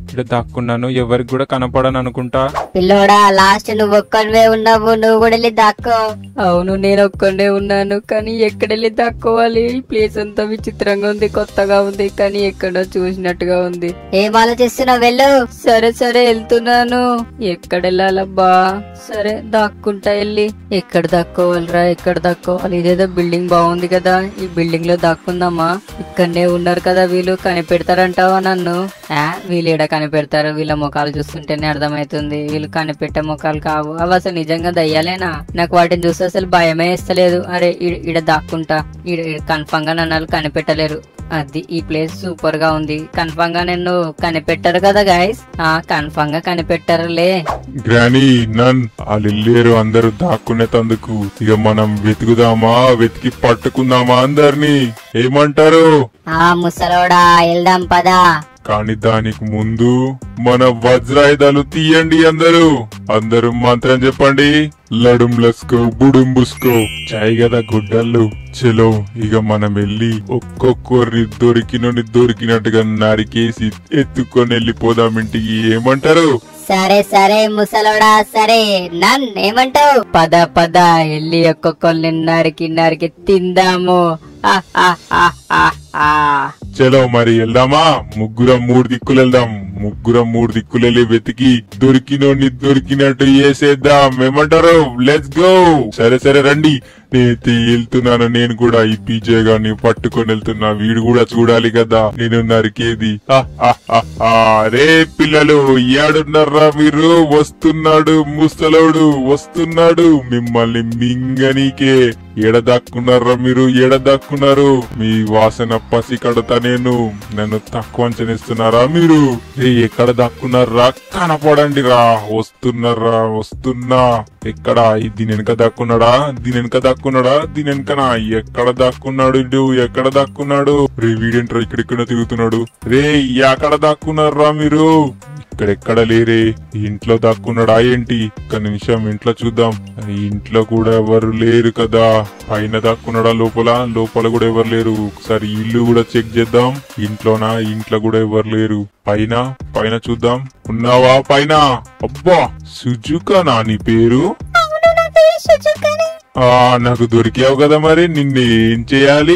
దాక్కున్నాను ఎవరికి కూడా కనపడను అనుకుంటా పిల్లోడా లాస్ట్ నువ్వు ఒక్కనివే ఉన్నావు నువ్వు కూడా వెళ్ళి దాక్కో అవును నేను ఒక్కనే ఉన్నాను కానీ ఎక్కడెళ్ళి దాక్కోవాలి ఈ ప్లేస్ అంతా విచిత్రంగా ఉంది కొత్తగా ఉంది కానీ ఎక్కడో చూసినట్టుగా ఉంది ఏం ఆలోచిస్తున్నావు వెళ్ళు సరే సరే వెళ్తున్నాను ఎక్కడ వెళ్ళాలబ్బా సరే దాక్కుంటా వెళ్ళి ఎక్కడ దాక్కోవాలిరా ఎక్కడ దాక్కోవాలి ఇదేదో బిల్డింగ్ బాగుంది కదా ఈ బిల్డింగ్ లో దాక్కుందామా ఇక్కడనే ఉన్నారు కదా వీళ్ళు కనిపెడతారంటావా నన్ను ఆ, వీళ్ళు ఈడ కనిపెడతారు వీళ్ళ ముఖాలు చూస్తుంటేనే అర్థమైతుంది వీళ్ళు కనిపెట్టే ముఖాలు కావు అవి అసలు నిజంగా దయ్యాలేనా నాకు వాటిని చూస్తే అసలు భయమే ఇస్తలేదు అరే ఈడ ఈడ దాక్కుంటా ఈడ కన్ఫామ్ గా నన్ను వాళ్ళు కనిపెట్టలేరు అది ఈ ప్లేస్ సూపర్ గా ఉంది కన్ఫామ్ గా నిన్ను కనిపెట్టారు కదా గాయస్ ఆ కన్ఫామ్ గా కనిపెట్టారులే గ్రానీ నన్ వాళ్ళు వెళ్ళారు అందరూ దాక్కునేతందుకు ఇక మనం వెతుకుదామా వెతికి పట్టుకుందామా అందరినీ ఏమంటారు ఆ ముసలోడా వెళ్దాం పదా కానీ దానికి ముందు మన వజ్రాయుధాలు తీయండి అందరూ అందరూ మంత్రం చెప్పండి లడుంలస్కో బుడుంబుస్కో చాయ్ కదా గుడ్డళ్ళు చలో ఇక మనం వెళ్ళి ఒక్కొక్కరిని దొరికినని దొరికినట్టుగా నరికేసి ఎత్తుకొని వెళ్ళిపోదాం ఇంటికి ఏమంటారు సరే సరే ముసలోడా సరే నన్ ఏమంటావు పద పద వెళ్ళి ఒక్కొక్కరిని నరికి నరికి తిందాము ఆ, ఆ, ఆ, ఆ, ఆ. చలో మరి వెళ్దామా ముగ్గురం మూడు దిక్కులు వెళ్దాం ముగ్గురం మూడు దిక్కులు వెళ్ళి వెతికి దొరికినోని దొరికినట్టు వేసేద్దాం ఏమంటారు లెట్స్ గో సరే సరే రండి నేనైతే వెళ్తున్నాను నేను కూడా ఈ పీజే గాని పట్టుకొని వెళ్తున్నా వీడు కూడా చూడాలి కదా నేను నరికేది ఆ, ఆ, ఆ, ఆ. రే పిల్లలు ఏడున్నారా మీరు వస్తున్నాడు ముసలోడు వస్తున్నాడు మిమ్మల్ని మింగనీకే ఎడ దాక్కున్నారా మీరు ఎడ దాక్కున్నారు మీ వాసన పసి కడతా నేను నన్ను తక్కువ అంచనిస్తున్నారా మీరు ఏ ఎక్కడ దాక్కున్నారా కనపడండి రా వస్తున్నారా వస్తున్నా ఎక్కడ ఈ దీని వెనక దాక్కున్నాడా దీని వెనక దాక్కున్నాడా దీని వెనకనా ఎక్కడ దాక్కున్నాడు ఇడు ఎక్కడ దాక్కున్నాడు రే వీడేంట్రా ఇక్కడెక్కడ తిరుగుతున్నాడు రే ఎక్కడ దాక్కున్నారా మీరు ఇక్కడెక్కడ లేరే ఈ ఇంట్లో దాక్కున్నాడా ఏంటి ఒక్క నిమిషం ఇంట్లో చూద్దాం ఈ ఇంట్లో కూడా ఎవరు లేరు కదా పైన దాక్కున్నాడా లోపల లోపల కూడా ఎవరు లేరు ఒకసారి ఈ ఇల్లు కూడా చెక్ చేద్దాం ఇంట్లోనా ఇంట్లో కూడా ఎవరు లేరు పైన పైన చూద్దాం ఉన్నావా పైన అబ్బా సుజుకా నీ పేరు ఆ నాకు దొరికావు కదా మరి నిన్ను ఏం చేయాలి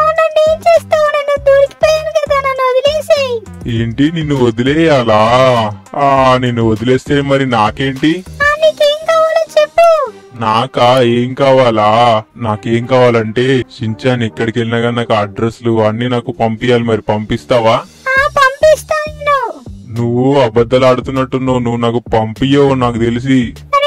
ఏంటి నిన్ను వదిలేయాలా ఆ నిన్ను వదిలేస్తే మరి నాకేంటి నాకా ఏం కావాలా నాకేం కావాలంటే షించాన్ ఎక్కడికి వెళ్ళినా కానీ నాకు అడ్రస్లు అన్ని నాకు పంపించాలి మరి పంపిస్తావా నువ్వు అబద్ధాలు ఆడుతున్నట్టున్నావు నువ్వు నాకు పంపియవు నాకు తెలిసి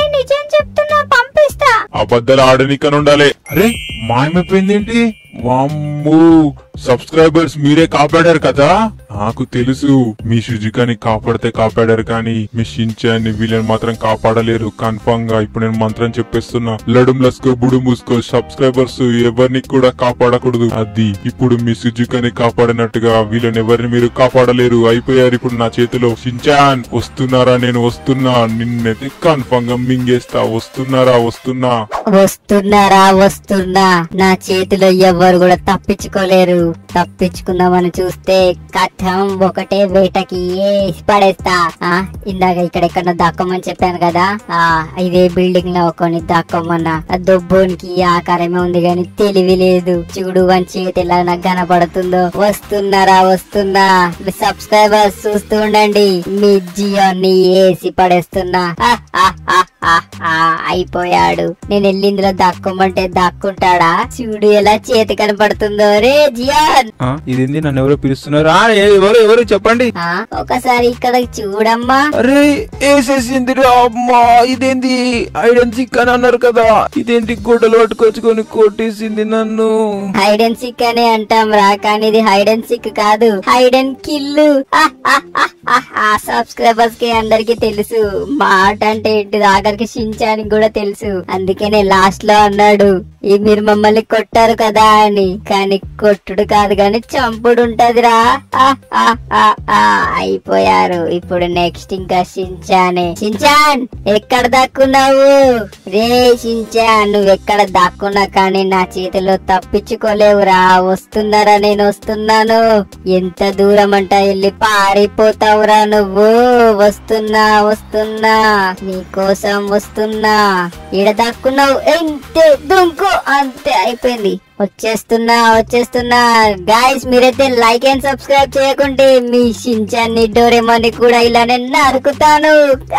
అబద్ధాలు ఆడనికని ఉండాలి అరే మాయమైపోయిందేంటి వామ్మో సబ్స్క్రైబర్స్ మీరే కాపాడారు కదా నాకు తెలుసు మీ షుజికాని కాపాడితే కాపాడారు కానీ మీ షించాన్ని వీళ్ళని మాత్రం కాపాడలేరు కన్ఫామ్ గా ఇప్పుడు నేను మంత్రం చెప్పేస్తున్నా లడుం లస్కో బుడు ముసుకో సబ్స్క్రైబర్స్ ఎవరిని కూడా కాపాడకూడదు అది ఇప్పుడు మీ సుజుకాని కాపాడినట్టుగా వీళ్ళని ఎవరిని మీరు కాపాడలేరు అయిపోయారు ఇప్పుడు నా చేతిలో షించాన్ వస్తున్నారా నేను వస్తున్నా నిన్నైతే కన్ఫామ్ గా మింగేస్తా వస్తున్నారా వస్తున్నా వస్తున్నారా వస్తున్నా నా చేతిలో ఎవ్వరు కూడా తప్పించుకోలేరు తప్పించుకుందామని చూస్తే కథం ఒకటే వేటకి ఏసి పడేస్తా ఆ ఇందాక ఇక్కడ ఎక్కడ దాక్కోమని చెప్పాను కదా ఆ ఇదే బిల్డింగ్ లో కొన్ని దాక్కోమన్నా ఆ దొబ్బోనికి ఆకారమే ఉంది గాని తెలివి లేదు చూడు వన్ చేతి ఎలా నాకు కనపడుతుందో వస్తున్నారా వస్తున్నా మీ సబ్స్క్రైబర్స్ చూస్తూ ఉండండి మీ జియోని ఏసి పడేస్తున్నా ఆ, ఆ, ఆ, ఆ, ఆ, అయిపోయాడు నేను వెళ్ళి ఇందులో దాక్కోమంటే దాక్కుంటాడా చూడు ఎలా చేతి కనపడుతుందో రే జియాన్ ఆ, ఇదేంది నన్ను ఎవరో పిలుస్తున్నారు ఆ, ఏ- ఎవరు ఎవరు చెప్పండి ఆ, ఒకసారి ఇక్కడ చూడమ్మా అరే వేసేసింది అమ్మా ఇదేంది హైడ్ అండ్ సిక్ అని అన్నారు కదా ఇదేంటి గుడ్డలు పట్టుకొచ్చుకొని కొట్టేసింది నన్ను హైడ్ అండ్ సిక్ అనే అంటాం రా కానీ ఇది హైడ్ అండ్ సిక్ కాదు హైడ్ అండ్ కిల్ సబ్స్క్రైబర్స్ కి అందరికి తెలుసు మాట అంటే ఏంటిది ఆఖరికి షించానికి కూడా తెలుసు అందుకనే లాస్ట్ లో అన్నాడు ఈ మీరు మమ్మల్ని కొట్టారు కదా అని కానీ కొట్టుడు కాదు కానీ చంపుడు ఉంటదిరా ఆ, ఆ, ఆ, ఆ, అయిపోయారు ఇప్పుడు నెక్స్ట్ ఇంకా షించానే షించాన్ ఎక్కడ దాక్కున్నావు రే షించాన్ నువ్వు ఎక్కడ దాక్కున్నా కానీ నా చేతిలో తప్పించుకోలేవురా వస్తున్నారా నేను వస్తున్నాను ఎంత దూరం అంట వెళ్ళి పారిపోతావురా నువ్వు వస్తున్నా వస్తున్నా నీ కోసం వస్తున్నా ఈడ దాక్కున్నావు ఎంతే దుంకు అంతే అయిపోయింది వచ్చేస్తున్నా వచ్చేస్తున్నా గాయస్ మీరైతే లైక్ అండ్ సబ్స్క్రైబ్ చేయకుంటే మీ షించాన్ని డోరేమాన్ని కూడా ఇలానే నరుకుతాను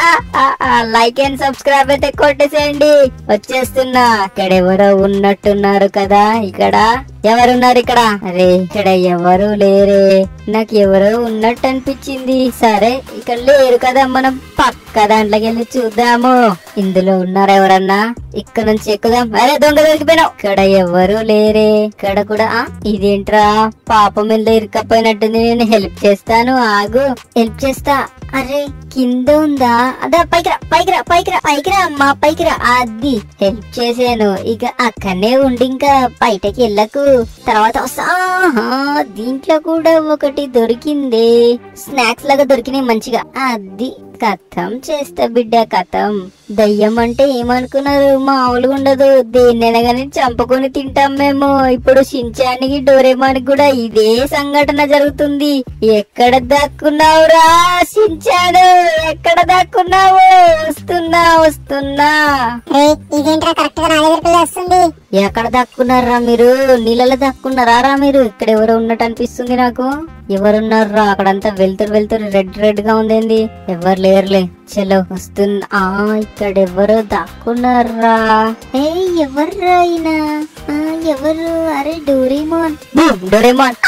లైక్ అండ్ సబ్స్క్రైబ్ అయితే కొట్టేసేయండి వచ్చేస్తున్నా ఇక్కడ ఎవరో ఉన్నట్టున్నారు కదా ఇక్కడ ఎవరున్నారు ఇక్కడ అరే ఇక్కడ ఎవరు లేరే నాకు ఎవరో ఉన్నట్టు అనిపించింది సరే ఇక్కడ లేరు కదా మనం పక్క దాంట్లోకి వెళ్ళి చూద్దాము ఇందులో ఉన్నారా ఎవరన్నా ఇక్కడ నుంచి ఎక్కుదాం అరే దొంగ దొరికిపోయినావు ఇక్కడ ఎవరు లేరే ఇక్కడ కూడా ఆ, ఇదేంట్రా పాపం మీద ఇరుకపోయినట్టుంది నేను హెల్ప్ చేస్తాను ఆగు హెల్ప్ చేస్తా అరే కింద ఉందా అదా పైకి రా పైకి రా పైకి రా పైకి రా అమ్మా పైకి రా అది హెల్ప్ చేసాను ఇక అక్కడనే ఉండి ఇంకా బయటకి వెళ్ళకు తర్వాత వస్తా ఆహా, దీంట్లో కూడా ఒకటి దొరికిందే స్నాక్స్ లాగా దొరికినాయి మంచిగా అది కథం చేస్తా బిడ్డ కథం దయ్యం అంటే ఏమనుకున్నారు మామూలుగా ఉండదు దేన్నైనా కానీ చంపుకొని తింటాం మేము ఇప్పుడు షించానికి డోరేమానికి కూడా ఇదే సంఘటన జరుగుతుంది ఎక్కడ దాక్కున్నావురా షించాను ఎక్కడ దాక్కున్నావు వస్తున్నా వస్తున్నా రే ఇదేంట్రా కరెక్ట్ గా నా దగ్గరికి వస్తుంది ఎక్కడ దాక్కున్నారా మీరు నీళ్ళలో దాక్కున్నారా రా మీరు ఇక్కడ ఎవరో ఉన్నట్టు అనిపిస్తుంది నాకు ఎవరున్నారా అక్కడంతా వెళ్తురు వెళ్తురు రెడ్ రెడ్ గా ఉందేంది ఎవరు లేరులే చలో వస్తున్నా ఆ ఇక్కడ ఎవరో దాక్కున్నారా ఏ ఎవర్రా ఆయన ఆ, ఎవరు అరే డోరేమోన్ బూమ్, డోరేమోన్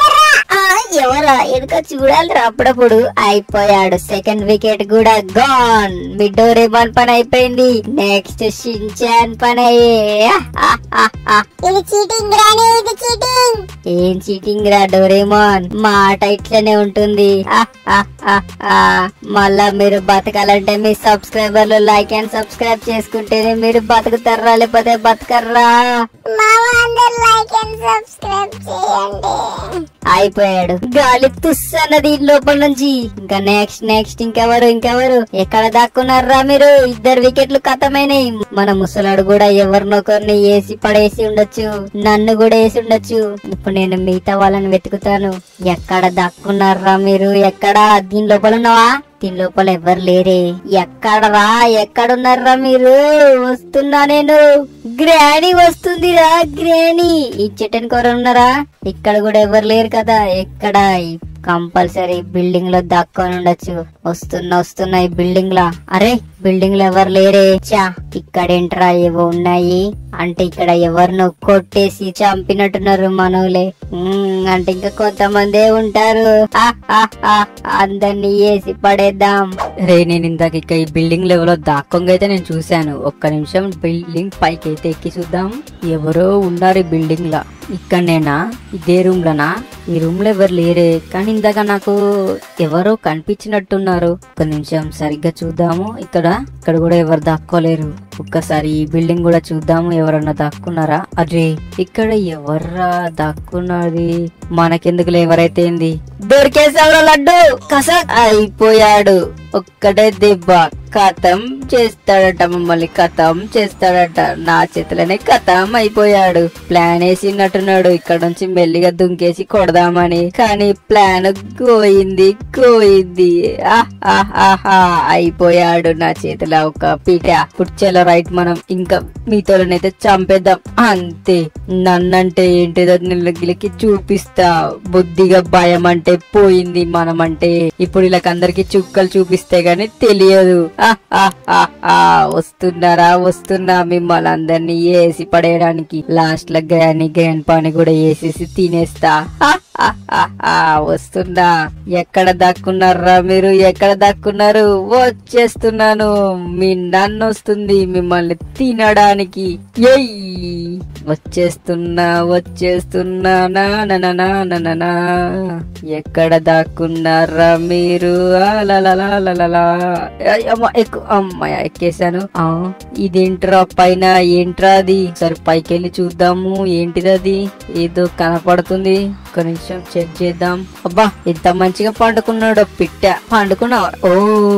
ఆ, ఎవరా ఎందుకో చూడాలిరా అప్పుడప్పుడు అయిపోయాడు సెకండ్ వికెట్ కూడా గాన్ మీ డోరేమాన్ పని అయిపోయింది నెక్స్ట్ షించాన్ పని అయ్యే ఆ, ఆ, ఆ. ఇది చీటింగ్ రాని ఇది చీటింగ్ ఏం చీటింగ్ రా డోరేమాన్ మాట ఇట్లనే ఉంటుంది ఆ, ఆ, ఆ, ఆ. మళ్ళా మీరు బతకాలంటే మీ సబ్స్క్రైబర్లు లైక్ అండ్ సబ్స్క్రైబ్ చేసుకుంటేనే మీరు బతుకుతారా లేకపోతే బతకర్రా మా అందరు లైక్ అండ్ సబ్స్క్రైబ్ చేయండి అయిపోయాడు గాలి తుస్ అన్నది లోపల నుంచి ఇంకా నెక్స్ట్ నెక్స్ట్ ఇంకెవరు ఇంకెవరు ఎక్కడ దాక్కున్నారా మీరు ఇద్దరు వికెట్లు కథమైనాయి మన ముసలాడు కూడా ఎవరినొకరిని వేసి పడేసి ఉండొచ్చు నన్ను కూడా వేసి ఉండొచ్చు ఇప్పుడు నేను మిగతా వాళ్ళని వెతుకుతాను ఎక్కడ దాక్కున్నారా మీరు ఎక్కడ దీని లోపల ఉన్నావా దీని లోపల ఎవరు లేరే ఎక్కడరా ఎక్కడున్నారా మీరు వస్తున్నా నేను గ్రాని వస్తుందిరా గ్రాని ఈ చెట్టుని కూర ఉన్నారా ఇక్కడ కూడా ఎవరు లేరు కదా ఎక్కడ కంపల్సరీ బిల్డింగ్ లో దాక్కొని ఉండొచ్చు వస్తున్నా వస్తున్నా ఈ బిల్డింగ్ లా అరే బిల్డింగ్ లో ఎవరు లేరే చా ఇక్కడేంట్రా ఏవో ఉన్నాయి అంటే ఇక్కడ ఎవరినో కొట్టేసి చంపినట్టున్నారు మనోలే ఉమ్, అంటే ఇంకా కొంతమందే ఉంటారు ఆ, ఆ, ఆ, అందరినీ వేసి పడేద్దాం రే నేను ఇందాక ఇక ఈ బిల్డింగ్ లెవెల్ దాక్కంగా అయితే నేను చూశాను ఒక్క నిమిషం బిల్డింగ్ పైకి అయితే ఎక్కి చూద్దాం ఎవరో ఉన్నారు ఈ బిల్డింగ్ లా ఇక్కడనేనా ఇదే రూమ్ లోనా ఈ రూమ్ లో ఎవరు లేరే కానీ ఇందాక నాకు ఎవరో కనిపించినట్టున్నారు ఒక్క నిమిషం సరిగ్గా చూద్దాము ఇక్కడ ఇక్కడ కూడా ఎవరు దాక్కోలేరు ఒక్కసారి ఈ బిల్డింగ్ కూడా చూద్దాము ఎవరన్నా దాక్కున్నారా అరే ఇక్కడ ఎవర్రా దాక్కున్నది మనకెందుకులే ఎవరైతే ఏంది దొరికేసావురా లడ్డు కస అయిపోయాడు ఒక్కటే దెబ్బ కథం చేస్తాడట మమ్మల్ని కథం చేస్తాడట నా చేతిలోనే కథం అయిపోయాడు ప్లాన్ వేసినట్టున్నాడు ఇక్కడ నుంచి మెల్లిగా దుంకేసి కొడదామని కానీ ప్లాన్ గోయింది గోయింది ఆహ్, ఆహ్, ఆహా అయిపోయాడు నా చేతిలో ఒక పీట ఇప్పుడు చలో రైట్ మనం ఇంకా మీతోనైతే చంపేద్దాం అంతే నన్నంటే ఏంటిదో నిలగిలికి చూపిస్తా బుద్ధిగా భయం అంటే పోయింది మనం అంటే ఇప్పుడు వీళ్ళకందరికి చుక్కలు చూపిస్తే గాని తెలియదు ఆహ్, ఆహ్, ఆహ్, ఆహ్. వస్తున్నారా వస్తున్నా మిమ్మల్ని అందరినీ వేసి పడేయడానికి లాస్ట్ లో గ్రాని గ్రాండ్ పాని కూడా వేసేసి తినేస్తా ఆహ్, వస్తున్నా ఎక్కడ దాక్కున్నారా మీరు ఎక్కడ దాక్కున్నారు వచ్చేస్తున్నాను మీ నన్ను వస్తుంది మిమ్మల్ని తినడానికి ఎయ్ వచ్చేస్తున్నా వచ్చేస్తున్నా నా నా నా నా నా నా నా. ఎక్కడ దాక్కున్నారా మీరు ఆ లా లా లా లా లా లా. అయ్ అమ్మ ఎక్కు అమ్మాయ ఎక్కేసాను ఆ, ఇదేంట్రా పైన ఏంట్రా అది సరే పైకి వెళ్ళి చూద్దాము ఏంటిది అది ఏదో కనపడుతుంది ఒక నిమిషం చెక్ చేద్దాం అబ్బా ఎంత మంచిగా పండుకున్నాడో పిట్ట పండుకున్నావు ఓ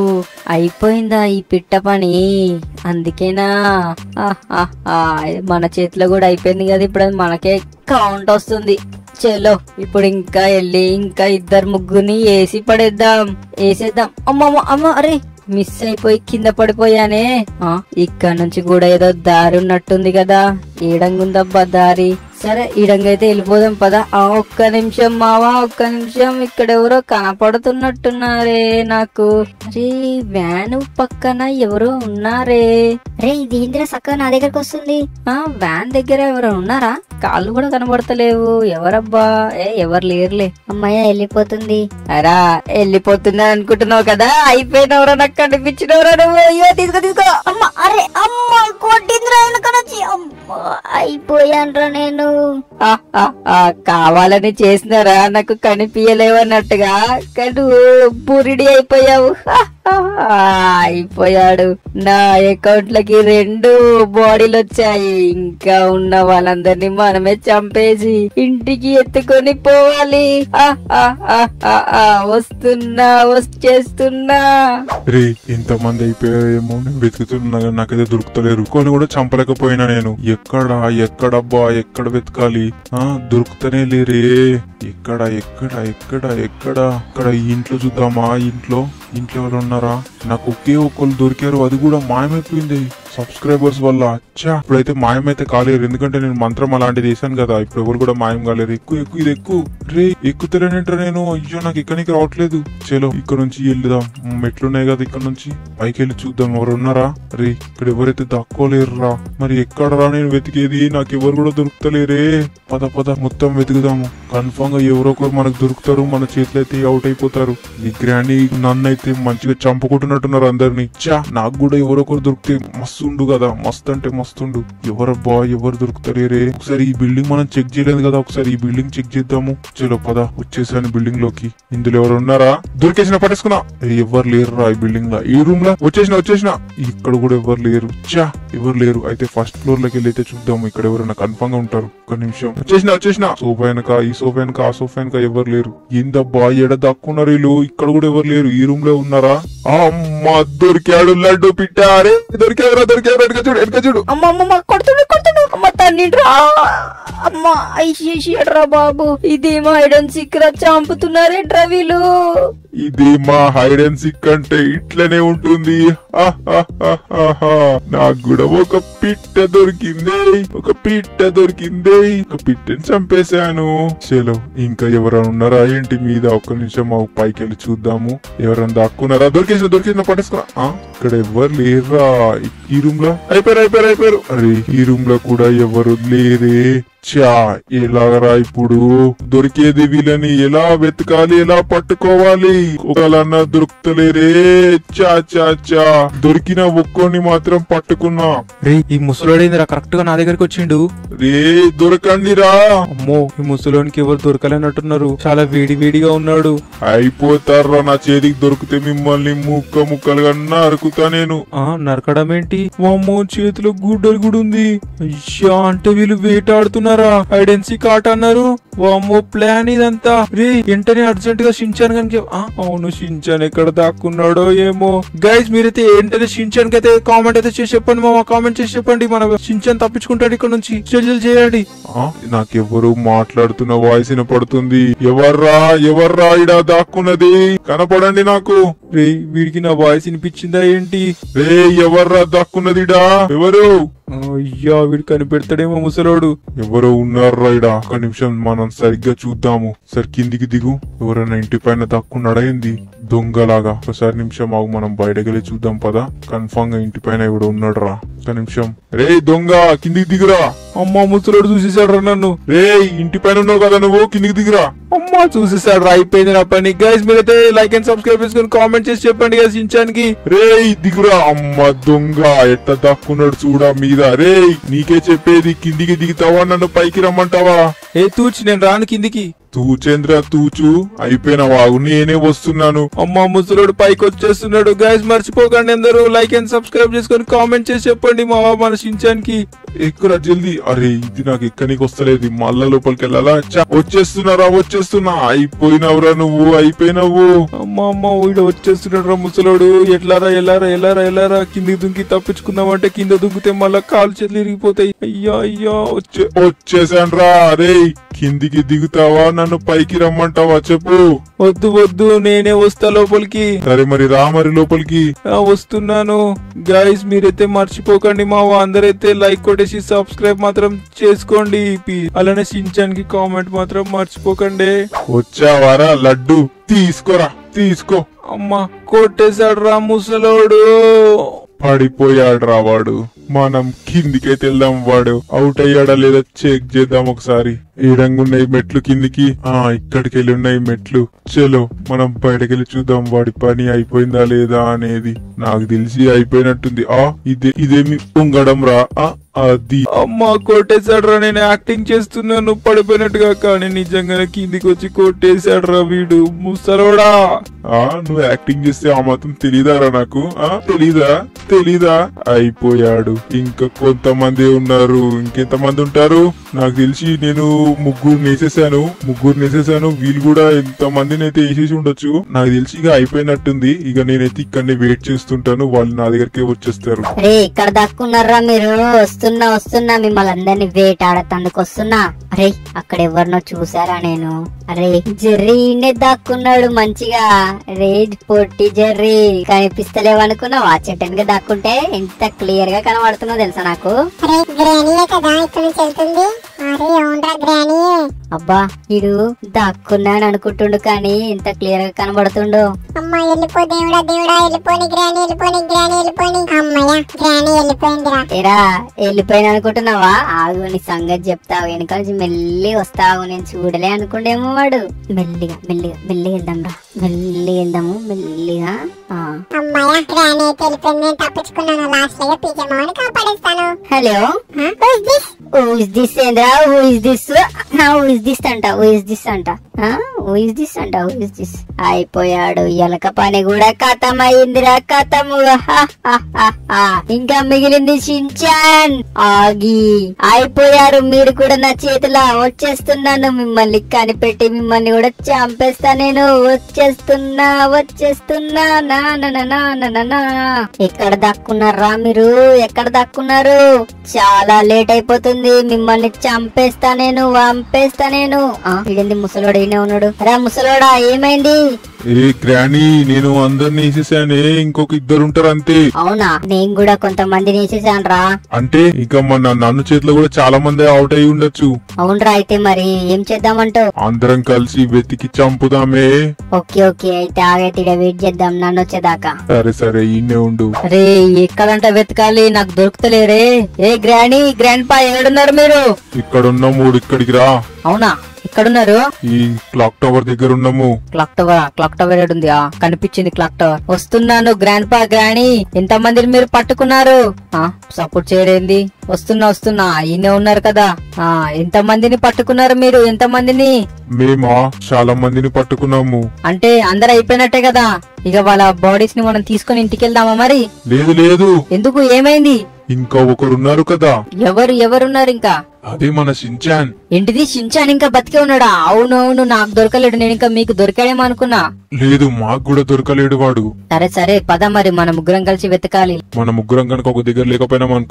అయిపోయిందా ఈ పిట్ట పని అందుకేనా ఆహ్, ఆహ్, ఆహ్. మన చేతిలో కూడా అయిపోయింది కదా ఇప్పుడు అది మనకే కౌంట్ వస్తుంది చలో ఇప్పుడు ఇంకా వెళ్ళి ఇంకా ఇద్దరు ముగ్గురిని వేసి పడేద్దాం వేసేద్దాం అమ్మమ్మ అమ్మ అరే మిస్ అయిపోయి కింద పడిపోయానే ఆ, ఇక్కడ నుంచి కూడా ఏదో దారి ఉన్నట్టుంది కదా ఏడంగుందబ్బా దారి సరే ఈడంగైతే వెళ్ళిపోదాం పదా ఆ ఒక్క నిమిషం మావా ఒక్క నిమిషం ఇక్కడ ఎవరో కనపడుతున్నట్టున్నారే నాకు అరే వ్యాన్ పక్కన ఎవరో ఉన్నారే రే ఇది ఇంద్ర సక్క నా దగ్గరకు వస్తుంది ఆ వ్యాన్ దగ్గర ఎవరో ఉన్నారా కాళ్ళు కూడా కనబడతలేవు ఎవరబ్బా ఏ ఎవరు లేరులే అమ్మాయ వెళ్ళిపోతుంది అరా వెళ్ళిపోతున్నా అనుకుంటున్నావు కదా అయిపోయినవరా నాకు కనిపించినవరా నువ్వు అయ్యో తీసుకో తీసుకో అమ్మ అరే అమ్మ కొట్టిందిరా వెనక నుంచి అమ్మ అయిపోయాన్రా నేను ఆ, ఆ, ఆ, కావాలని చేసినారా నాకు కనిపించలేవన్నట్టుగా కానీ నువ్వు బురిడి అయిపోయావు హా, హా, హా, అయిపోయాడు నా అకౌంట్ లకి రెండు బాడీలు వచ్చాయి ఇంకా ఉన్న వాళ్ళందరినీ మనమే చంపేసి ఇంటికి ఎత్తుకొని పోవాలి ఆ, ఆ, ఆ, ఆ, ఆ, వస్తున్నా వచ్చేస్తున్నా రే ఇంతమంది అయిపోయాయేమో నేను వెతుకుతున్నా కానీ నాకైతే దొరుకుతలేరు కొన్ని కూడా చంపలేకపోయినా నేను ఎక్కడ ఎక్కడబ్బా ఎక్కడ వెతకాలి ఆ దొరుకుతనే లేరే ఎక్కడ ఎక్కడ ఎక్కడ ఎక్కడ ఇక్కడ ఈ ఇంట్లో చూద్దామా ఈ ఇంట్లో ఇంట్లో ఎవరు ఉన్నారా నాకు ఒకే ఒక్కరు దొరికారు అది కూడా మాయమైపోయింది సబ్స్క్రైబర్స్ వల్ల అచ్చా ఇప్పుడైతే మాయమైతే కాలేరు ఎందుకంటే నేను మంత్రం అలాంటిది వేసాను కదా ఇప్పుడు ఎవరు కూడా మాయం కాలేరు ఎక్కువ ఎక్కువ ఇది ఎక్కువ రే ఎక్కుతలేనంటారా నేను అయ్యో నాకు ఎక్కడికి రావట్లేదు చలో ఇక్కడ నుంచి వెళ్దాం మెట్లున్నాయి కదా ఇక్కడ నుంచి పైకి వెళ్ళి చూద్దాం ఎవరు ఉన్నారా రే ఇక్కడ ఎవరైతే దక్కోలేరురా మరి ఎక్కడరా నేను వెతికేది నాకు ఎవరు కూడా దొరుకుతలేరే పద పద మొత్తం వెతుకుదాము కన్ఫామ్ గా ఎవరో ఒకరు మనకు దొరుకుతారు మన చేతిలో అయితే అవుట్ అయిపోతారు ఈ గ్రాండీ నన్ను అయితే మంచిగా చంపుకుంటున్నట్టున్నారు అందరినీ చా నాకు కూడా ఎవరో ఒకరు దొరికితే మస్తు ఉండు కదా మస్తు అంటే మస్తుండు ఎవరబ్బా ఎవరు దొరుకుతారే ఒకసారి ఈ బిల్డింగ్ మనం చెక్ చేయలేదు కదా ఒకసారి ఈ బిల్డింగ్ చెక్ చేద్దాము చలో పద వచ్చేసాను బిల్డింగ్ లోకి ఇందులో ఎవరు ఉన్నారా దొరికేసిన పట్టేసుకున్నా ఏ, ఎవరు లేరురా ఈ బిల్డింగ్ లో ఈ రూమ్ లో వచ్చేసిన వచ్చేసిన ఇక్కడ కూడా ఎవరు లేరు చా ఎవరు లేరు అయితే ఫస్ట్ ఫ్లోర్ లోకి వెళ్ళి అయితే చూద్దాము ఇక్కడ ఎవరైనా కన్ఫర్మ్ గా ఉంటారు ఒక నిమిషం వచ్చేసిన వచ్చేసిన సోఫా వెనక ఈ సోఫా వెనక ఆ సోఫా వెనక ఎవరు లేరు ఏందబ్బా ఎడ దక్కున్నారు వీళ్ళు ఇక్కడ కూడా ఎవరు లేరు ఈ రూమ్ లో ఉన్నారా అమ్మ దొరికాడు లడ్డు పిట్టారే దొరికారా దొరికారా వెనక చూడు వెనక చూడు అమ్మ అమ్మమ్మ కొడుతుండు కొడుతుండు అమ్మ తండ్రి అమ్మ ఐషేషియడ్రా బాబు ఇదేమో ఐడన్ సిక్రా చంపుతున్నారేంట్రా వీళ్ళు ఇది మా హైడ్ అండ్ సిక్ అంటే ఇట్లనే ఉంటుంది ఆహాహాహాహా. నాకు కూడా ఒక పిట్ట దొరికింది ఒక పిట్ట దొరికింది ఒక పిట్టని చంపేశాను చలో ఇంకా ఎవరైనా ఉన్నారా ఏంటి మీద ఒక్క నిమిషం మా పైకి వెళ్ళి చూద్దాము ఎవరైనా దాక్కున్నారా దొరికేసిన దొరికేసిన పట్టేసుకున్నా ఆ, ఇక్కడ ఎవరు లేరా ఈ రూమ్ లో అయిపోయారు అయిపోయారు అయిపోయారు అరే ఈ రూమ్ లో కూడా ఎవరు లేరే చా ఎలాగరా ఇప్పుడు దొరికేది వీళ్ళని ఎలా వెతకాలి ఎలా పట్టుకోవాలి ఒకళ్ళన్నా దొరుకుతలేరే చా చా చా దొరికిన ఒక్కోని మాత్రం పట్టుకున్నా రే ఈ ముసలోడేందిరా కరెక్ట్ గా నా దగ్గరికి వచ్చిండు రే దొరకండిరా అమ్మో ఈ ముసలోనికి ఎవరు దొరకలేనట్టున్నారు చాలా వేడి వేడిగా ఉన్నాడు అయిపోతారా నా చేతికి దొరికితే మిమ్మల్ని ముక్క ముక్కలుగా నరుకుతా నేను ఆ నరకడం ఏంటి వామ్మో చేతిలో గుడ్డలు కూడా ఉంది అయ్యా అంటే వీళ్ళు వేటాడుతున్నారా ఐడెన్సీ కాట్ అన్నారు వామ్మో ప్లాన్ ఇదంతా రే వెంటనే అర్జెంట్ గా షించాన్ కనుక అవును షించాన్ ఎక్కడ దాక్కున్నాడో ఏమో గైస్ మీరైతే వెంటనే షించాన్ కి అయితే కామెంట్ అయితే చేసి చెప్పండి మామ కామెంట్ చేసి చెప్పండి మన షించాన్ తప్పించుకుంటాడు ఇక్కడ నుంచి జల్జల్ చేయండి ఆ, నాకెవరు మాట్లాడుతున్న వాయిస్ వినపడుతుంది ఎవర్రా ఎవర్రా ఇడా దాక్కున్నది కనపడండి నాకు రే వీడికి నా వాయిస్ వినిపించిందా ఏంటి రే ఎవర్రా దాక్కున్నదిడా ఎవరు అయ్యా వీడు కనిపెడతాడేమో ముసలోడు ఎవరో ఉన్నారా ఇడా ఒక నిమిషం మనం సరిగ్గా చూద్దాము సరి కిందికి దిగు ఎవరైనా ఇంటి పైన దాక్కున్నాడా ఏంది దొంగలాగా ఒకసారి నిమిషం ఆగు మనం బయటకు వెళ్ళి చూద్దాం పదా కన్ఫామ్ గా ఇంటి పైన ఎవడు ఉన్నాడు రా ఒక నిమిషం రే దొంగ కిందికి దిగురా అమ్మా ముసలోడు చూసేసాడు రా నన్ను రే ఇంటి పైన ఉన్నావు కదా నువ్వు కిందికి దిగురా అమ్మా చూసేసాడు రా అయిపోయింది నా పని గైస్ మీరైతే లైక్ అండ్ సబ్స్క్రైబ్ చేసుకుని కామెంట్ చేసి చెప్పండి గైస్ ఇంచానికి రే దిగురా అమ్మ దొంగ ఎట్ట దక్కున్నాడు చూడా మీద రే నీకే చెప్పేది కిందికి దిగుతావా నన్ను పైకి రమ్మంటావా ఏ తూచి నేను రాను కిందికి తూచేంద్ర తూచు అయిపోయినావా నేనే వస్తున్నాను అమ్మా ముసలోడు పైకి వచ్చేస్తున్నాడు గైస్ మర్చిపోకండి అందరూ లైక్ అండ్ సబ్స్క్రైబ్ చేసుకొని కామెంట్ చేసి చెప్పండి మా మన షించానికి ఎక్కురా జల్దీ అరే ఇది నాకు ఎక్కడికి వస్తలేదు మళ్ళా లోపలికి వెళ్ళాలా చ్చ, వచ్చేస్తున్నారా వచ్చేస్తున్నా అయిపోయినవురా నువ్వు అయిపోయినావు అమ్మా అమ్మ వీడు వచ్చేస్తున్నాడు రా ముసలోడు ఎట్లారా ఎలారా ఎలారా ఎలారా కిందికి దుంకి తప్పించుకుందామంటే కింద దుంకితే మళ్ళా కాలు చేతులు ఇరిగిపోతాయి అయ్యా అయ్యా వచ్చే వచ్చేసాను రా అరే కిందికి దిగుతావా నన్ను పైకి రమ్మంటావా చెప్పు వద్దు వద్దు నేనే వస్తా లోపలికి సరే మరి రా మరి లోపలికి ఆ, వస్తున్నాను గైస్ మీరైతే మర్చిపోకండి మా అందరైతే లైక్ కొట్టేసి సబ్స్క్రైబ్ మాత్రం చేసుకోండి పి- అలానే సించానికి కామెంట్ మాత్రం మర్చిపోకండి వచ్చావారా లడ్డు తీసుకోరా తీసుకో అమ్మా కొట్టేశాడు రా ముసలోడు పడిపోయాడు రా వాడు మనం కిందికైతే వెళ్దాం వాడు అవుట్ అయ్యాడా లేదా చెక్ చేద్దాం ఒకసారి ఏడంగున్నాయి మెట్లు కిందికి ఆ ఇక్కడికి వెళ్ళి ఉన్నాయి మెట్లు చలో మనం బయటకు వెళ్ళి చూద్దాం వాడి పని అయిపోయిందా లేదా అనేది నాకు తెలిసి అయిపోయినట్టుంది ఆ ఇదే ఇదేమి ఉంగడం రా ఆ అది అమ్మా కొట్టేశాడు రా నేను యాక్టింగ్ చేస్తున్నాను పడిపోయినట్టుగా కానీ నిజంగానే కిందికి వచ్చి కొట్టేశాడు రా వీడు ముసలోడా ఆ నువ్వు యాక్టింగ్ చేస్తే ఆ మాత్రం తెలీదారా నాకు ఆ తెలీదా తెలీదా అయిపోయాడు ఇంకా కొంతమంది ఉన్నారు ఇంకెంత మంది ఉంటారు నాకు తెలిసి నేను ముగ్గురు నేసేసాను ముగ్గురు నేసేసాను వీళ్ళు కూడా ఎంత మందిని అయితే వేసేసి ఉండొచ్చు నాకు తెలిసి ఇక అయిపోయినట్టుంది ఇక నేనైతే ఇక్కడనే వెయిట్ చేస్తుంటాను వాళ్ళు నా దగ్గరికి వచ్చేస్తారు రే ఇక్కడ దక్కున్నారా మీరు వస్తున్నా వస్తున్నా మిమ్మల్ని అందరినీ వేటాడతందుకు వస్తున్నా అరే అక్కడ ఎవరినో చూసారా నేను అరే జెర్రీ ఈయనే దాక్కున్నాడు మంచిగా రే పొట్టి జెర్రీ కనిపిస్తలేవనుకున్నావా చెట్టెనక దాక్కుంటే ఎంత క్లియర్ గా కనబడుతుందో తెలుసా నాకు అరే గ్రానీయే కదా ఇక్కడ నుంచి వెళ్తుంది అరే అవునరా గ్రానీయే అబ్బా ఇడు దాక్కున్నాడు అనుకుంటుండు కానీ ఎంత క్లియర్ గా కనబడుతుండో అమ్మా వెళ్ళిపో దేవుడా దేవుడా వెళ్ళిపోని గ్రాని వెళ్ళిపోని గ్రాని వెళ్ళిపోని అమ్మయ్య గ్రాని వెళ్ళిపోయిందిరా ఏరా వెళ్ళిపోయిన అనుకుంటున్నావా ఆగు నీ సంగతి చెప్తావు వెనక నుంచి మెల్లి వస్తావు నేను చూడలే అనుకుండేమో వాడు మెల్లిగా మెల్లిగా మెల్లిగా వెళ్దాం రా మెల్లిగా వెళ్దాము మెల్లిగా ఆ. అమ్మయ్య గ్రాని అయితే వెళ్ళిపోయింది నేను తప్పించుకున్నాను లాస్ట్ లో పీకేమావని కాపాడేస్తాను హలో హూ ఇస్ దిస్ ఏంద్రా who is this who is this అంట హూ ఇస్ దిస్ అంట హూ ఇస్ దిస్ అంట హూ ఇస్ దిస్ అయిపోయాడు ఎలక పని కూడా కథం అయిందిరా కథము హా, హా, హా, హా. ఇంకా మిగిలింది షించాన్ ఆగి అయిపోయారు మీరు కూడా నా చేతిలో వచ్చేస్తున్నాను మిమ్మల్ని కనిపెట్టి మిమ్మల్ని కూడా చంపేస్తా నేను వచ్చేస్తున్నా వచ్చేస్తున్నా నా నా నా నా నా నా నా. ఎక్కడ దక్కున్నారా మీరు ఎక్కడ దక్కున్నారు చాలా లేట్ అయిపోతుంది మిమ్మల్ని చంపేస్తా నేను వంపేస్తా నేను ఆ, ఈడేంది ముసలోడు ఈయనే ఉన్నాడు రా ముసలోడా ఏమైంది ఏ గ్రానీ నేను అందరిని వేసేసానే ఇంకొక ఇద్దరు ఉంటారు అంతే అవునా నేను కూడా కొంతమందిని వేసేసాను రా అంటే ఇంకా మన నన్ను చేతిలో కూడా చాలా మంది అవుట్ అయి ఉండొచ్చు అవునరా అయితే మరి ఏం చేద్దామంటావు అందరం కలిసి వెతికి చంపుదామే ఓకే ఓకే అయితే ఆగైతే ఈడ వెయిట్ చేద్దాం నన్ను వచ్చేదాకా సరే సరే ఈయనే ఉండు అరే ఎక్కడంట వెతకాలి నాకు దొరుకుతలేరే ఏ గ్రాని గ్రాండ్ పా ఏడున్నారు మీరు ఇక్కడున్న మూడు ఇక్కడికి రా అవునా ఇక్కడున్నారు ఈ క్లాక్ టవర్ దగ్గర ఉన్నాము క్లాక్ టవర్ క్లాక్ టవర్ ఏడుంది ఆ కనిపించింది క్లాక్ టవర్ వస్తున్నాను గ్రాండ్ పా గ్రాని ఎంత మందిని మీరు పట్టుకున్నారు ఆ సపోర్ట్ చేయరేంది వస్తున్నా వస్తున్నా ఈయనే ఉన్నారు కదా ఆ ఎంత మందిని పట్టుకున్నారు మీరు ఎంత మందిని మేమా చాలా మందిని పట్టుకున్నాము అంటే అందరు అయిపోయినట్టే కదా ఇక వాళ్ళ బాడీస్ ని మనం తీసుకొని ఇంటికి వెళ్దామా మరి లేదు లేదు ఎందుకు ఏమైంది ఇంకా ఒకరు ఉన్నారు కదా ఎవరు ఎవరున్నారు ఇంకా అదే మన షించాన్ ఏంటిది షించాన్ ఇంకా బతికే ఉన్నాడా అవును అవును నాకు దొరకలేడు నేను ఇంకా మీకు దొరికాడేమో అనుకున్నా లేదు మాకు కూడా దొరకలేడు వాడు సరే సరే పద మరి మన ముగ్గురం కలిసి వెతకాలి మన ముగ్గురం కనుక ఒక దగ్గర లేకపోయినాం అనుకో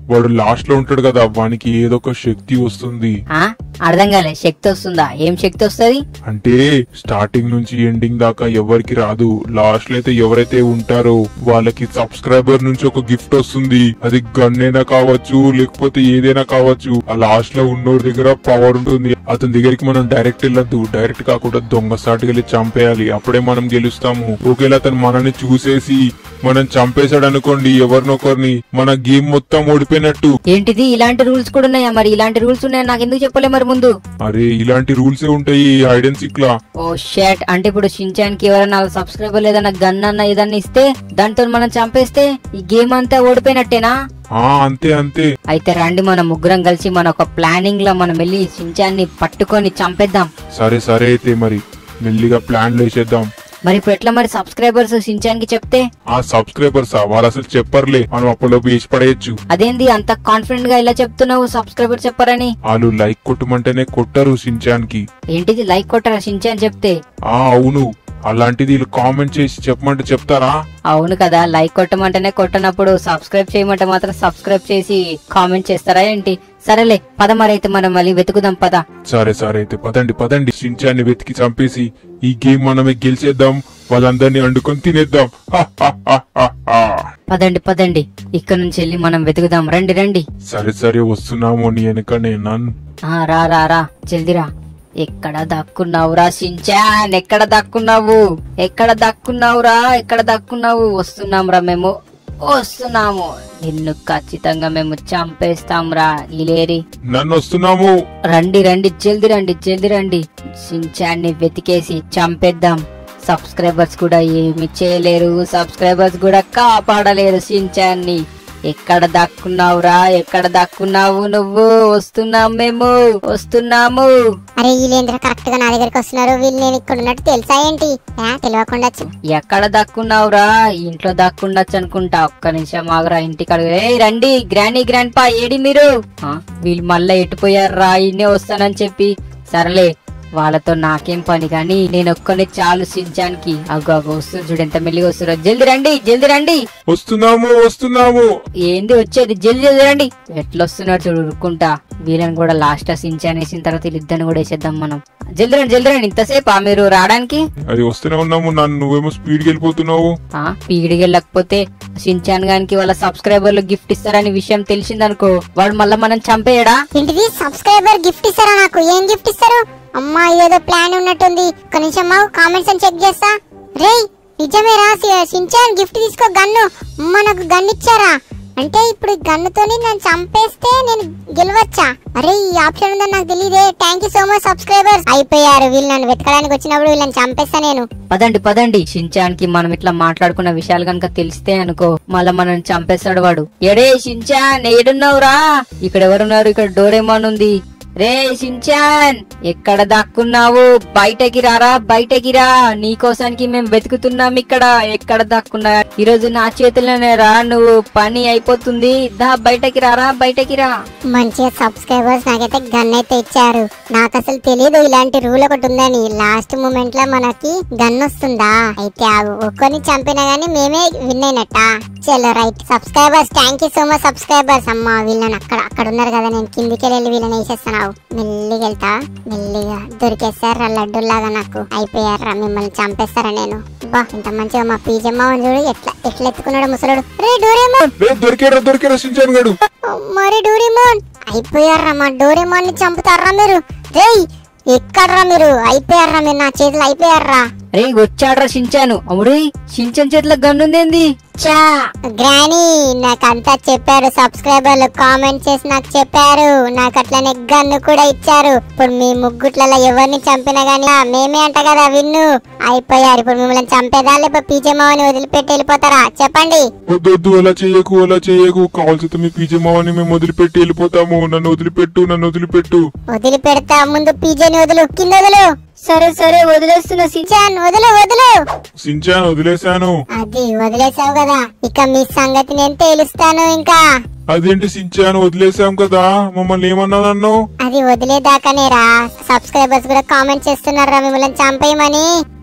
వాడు లాస్ట్ లో ఉంటాడు కదా వానికి ఏదో ఒక శక్తి వస్తుంది ఆ అర్థం కాలే శక్తి వస్తుందా ఏం శక్తి వస్తుంది అంటే స్టార్టింగ్ నుంచి ఎండింగ్ దాకా ఎవరికి రాదు లాస్ట్ లో అయితే ఎవరైతే ఉంటారో వాళ్ళకి సబ్స్క్రైబర్ నుంచి ఒక గిఫ్ట్ వస్తుంది అది గన్ అయినా కావచ్చు లేకపోతే ఏదైనా కావచ్చు ఆ లాస్ట్ లో ఉన్నోడి దగ్గర పవర్ ఉంటుంది అతని దగ్గరికి మనం డైరెక్ట్ వెళ్ళొద్దు డైరెక్ట్ కాకుండా దొంగ సాటుకి వెళ్ళి చంపేయాలి అప్పుడే మనం గెలుస్తాము ఒకవేళ అతను మనని చూసేసి మనం చంపేశాడు అనుకోండి ఎవరినొకరిని మన గేమ్ మొత్తం ఓడిపోయినట్టు ఏంటిది ఇలాంటి రూల్స్ కూడా ఉన్నాయా మరి ఇలాంటి రూల్స్ ఉన్నాయా నాకు ఎందుకు చెప్పలే మరి ముందు అరే ఇలాంటి రూల్సే ఉంటాయి హైడ్ అండ్ సిక్ లా ఓ షేట్ అంటే ఇప్పుడు షించాన్ కి ఎవరైనా సబ్స్క్రైబర్ ఏదైనా గన్ అన్న ఏదన్నా ఇస్తే దాంతో మనం చంపేస్తే ఈ గేమ్ అంతా ఓడిపోయినట్టేనా ఆ అంతే అంతే అయితే రండి మనం ముగ్గురం కలిసి మన ఒక ప్లానింగ్ లో మనం వెళ్ళి షించాన్ని పట్టుకొని చంపేద్దాం సరే సరే అయితే మరి మెల్లిగా ప్లాన్ వేసేద్దాం మరి ఇప్పుడు ఎట్లా మరి సబ్స్క్రైబర్స్ షించాన్ కి చెప్తే ఆ సబ్స్క్రైబర్స్ వాళ్ళు అసలు చెప్పర్లే మనం అప్పటిలోపు వేసి పడేయచ్చు అదేంది అంత కాన్ఫిడెంట్ గా ఇలా చెప్తున్నావు సబ్స్క్రైబర్ చెప్పారని వాళ్ళు లైక్ కొట్టమంటేనే కొట్టరు సించాన్కి ఏంటిది లైక్ కొట్టరా షించాన్ చెప్తే ఆ అవును అలాంటిది వీళ్ళు కామెంట్ చేసి చెప్పమంటే చెప్తారా అవును కదా లైక్ కొట్టమంటేనే కొట్టనప్పుడు సబ్స్క్రైబ్ చేయమంటే మాత్రం సబ్స్క్రైబ్ చేసి కామెంట్ చేస్తారా ఏంటి సరేలే పద మరైతే మనం మళ్ళీ వెతుకుదాం పద సరే సరే అయితే పదండి పదండి సించాన్ని వెతికి చంపేసి ఈ గేమ్ మనమే గెలిచేద్దాం వాళ్ళందరినీ అండుకొని తినేద్దాం హా, హా, హా, హా, హా. పదండి పదండి ఇక్కడ నుంచి వెళ్ళి మనం వెతుకుదాం రండి రండి సరే సరే వస్తున్నాము నీ వెనకనే నన్ను ఆ రా రా రా జల్దిరా ఎక్కడ దక్కున్నావురా షించాన్ ఎక్కడ దక్కున్నావు ఎక్కడ దక్కున్నావురా ఎక్కడ దక్కున్నావు వస్తున్నాం రా మేము వస్తున్నాము నిన్ను ఖచ్చితంగా మేము చంపేస్తాం రా ఇలేరి నన్ను వస్తున్నాము రండి రండి జల్ది రండి జల్ది రండి షించాన్ని వెతికేసి చంపేద్దాం సబ్స్క్రైబర్స్ కూడా ఏమి చేయలేరు సబ్స్క్రైబర్స్ కూడా కాపాడలేరు షించాన్ని ఎక్కడ దక్కున్నావురా ఎక్కడ దక్కున్నావు నువ్వు వస్తున్నాం మేము వస్తున్నాము అరే వీళ్ళేంద్ర కరెక్ట్ గా నా దగ్గరికి వస్తున్నారు వీళ్ళు నేను ఇక్కడ ఉన్నట్టు తెలుసా ఏంటి ఆ, తెలియకుండా వచ్చి- ఎక్కడ దక్కున్నావురా ఇంట్లో దక్కుండొచ్చు అనుకుంటా ఒక్క నిమిషం ఆగురా ఇంటికి అడుగు ఏయ్ రండి గ్రానీ గ్రాండ్ పా ఏడి మీరు ఆ, వీళ్ళు మళ్ళా ఎటుపోయారా ఇన్నే వస్తానని చెప్పి సరేలే వాళ్ళతో నాకేం పని కానీ నేను ఒక్కనే చాలు సించానికి అగ్గో అగ్గో వస్తుంది చూడు ఎంత మెల్లిగా వస్తున్నారు జల్ది రండి జల్ది రండి వస్తున్నాము వస్తున్నాము ఏంది వచ్చేది జల్ది జల్ది రండి ఎట్లా వస్తున్నారు చూడు ఉరుక్కుంటా వీళ్ళని కూడా లాస్ట్ సించాన్ వేసిన తర్వాత వీళ్ళిద్దరిని కూడా వేసేద్దాం మనం జల్ది రండి జల్ది రండి ఇంతసేపా మీరు రావడానికి అది వస్తూనే ఉన్నాము నన్ను నువ్వేమో స్పీడ్కి వెళ్ళిపోతున్నావు ఆ పీడికి వెళ్ళకపోతే షించాన్ గానికి వాళ్ళ సబ్స్క్రైబర్లు గిఫ్ట్ ఇస్తారని విషయం తెలిసిందనుకో వాడు మళ్ళా మనం చంపేయడా ఏంటిది సబ్స్క్రైబర్ గిఫ్ట్ ఇస్తారా నాకు ఏం గిఫ్ట్ ఇస్తారు అమ్మా ఏదో ప్లాన్ ఉన్నట్టుంది ఒక నిమిషం కామెంట్స్ అని చెక్ చేస్తా రేయ్ నిజమేరా సి- సించాన్ గిఫ్ట్ తీసుకో గన్ను అమ్మ నాకు గన్ ఇచ్చారా అంటే ఇప్పుడు ఈ గన్నుతోని నన్ను చంపేస్తే నేను గెలవచ్చా అరే ఈ ఆప్షన్ ఉందని నాకు తెలియదే thank you so much subscribers అయిపోయారు వీళ్ళు నన్ను వెతకడానికి వచ్చినప్పుడు వీళ్ళని చంపేస్తా నేను పదండి పదండి షించాన్ కి మనం ఇట్లా మాట్లాడుకున్న విషయాలు కనుక తెలిస్తే అనుకో మళ్ళా మనం చంపేస్తాడు వాడు ఎడే షించాన్ ఏడున్నావురా ఇక్కడ ఎవరున్నారు ఇక్కడ డోరేమాన్ ఉంది రే షించాన్ ఎక్కడ దాక్కున్నావు బయటకి రారా బయటకి రా నీకోసానికి మేము వెతుకుతున్నాం ఇక్కడ ఎక్కడ దాక్కున్నా ఈ రోజు నా చేతిలోనే రా నువ్వు పని అయిపోతుంది దా బయటకి రారా బయటకి రా మంచిగా సబ్స్క్రైబర్స్ నాకైతే గన్ అయితే ఇచ్చారు నాకు అసలు తెలియదు ఇలాంటి రూల్ ఒకటి ఉందని లాస్ట్ మూమెంట్ లో మనకి గన్ వస్తుందా అయితే ఆ ఒక్కరిని చంపినా గానీ మేమే విన్ అయినట్ట చలో right subscribers thank you so much subscribers అమ్మా వీళ్ళని అక్కడ అక్కడ ఉన్నారు కదా నేను కిందికి వెళ్ళి వీళ్ళని వేసేస్తాను మెల్లిగా వెళ్తా మెల్లిగా దొరికేస్తారా లడ్డులాగా నాకు అయిపోయారా మిమ్మల్ని చంపేస్తారా నేను బా ఇంత మంచిగా మా పీజమ్మ చూడు ఎట్లా ఎట్లా ఎత్తుకున్నాడు ముసలుడు రే డోరేమో రే దొరికారా దొరికారా సించాన్ గడు మరి డోరేమోన్ అయిపోయారా మా డోరేమోన్ ని చంపుతారా మీరు రేయ్ ఎక్కడ్రా మీరు అయిపోయారా మీరు నా చేతులు అయిపోయారా రే వచ్చాడ్రా షించాను అమ్ముడు షించాన్ చేతిలో గన్నుందేంది చా గ్రానీ నాకంతా చెప్పారు సబ్స్క్రైబర్లు కామెంట్ చేసి నాకు చెప్పారు నాకు అట్లనే గన్ను కూడా ఇచ్చారు ఇప్పుడు మీ ముగ్గుట్లలో ఎవరిని చంపినా గానీ ఆ, మేమే అంట కదా విన్ను అయిపోయారు ఇప్పుడు మిమ్మల్ని చంపేదా లేకపోతే పీజమావని వదిలిపెట్టి వెళ్ళిపోతారా చెప్పండి వద్దొద్దు అలా చేయకు అలా చేయకు కావాల్సితే మీ పీజే మావని మేము వదిలిపెట్టి వెళ్ళిపోతాము నన్ను వదిలిపెట్టు నన్ను వదిలిపెట్టు వదిలిపెడతా ముందు పీజేని వదులు కింద వదులు సరే సరే వదిలేస్తున్నా సించాన్ వదులు వదులు సించాన్ వదిలేశాను అది వదిలేసావు కదా ఇక మీ సంగతి నేను తేలుస్తాను ఇంకా అదేంటి సించాన్ వదిలేసాం కదా మమ్మల్ని ఏమన్నా నన్ను అది వదిలేదాకానే రా సబ్స్క్రైబర్స్ కూడా కామెంట్ చేస్తున్నారా మిమ్మల్ని చంపేయమని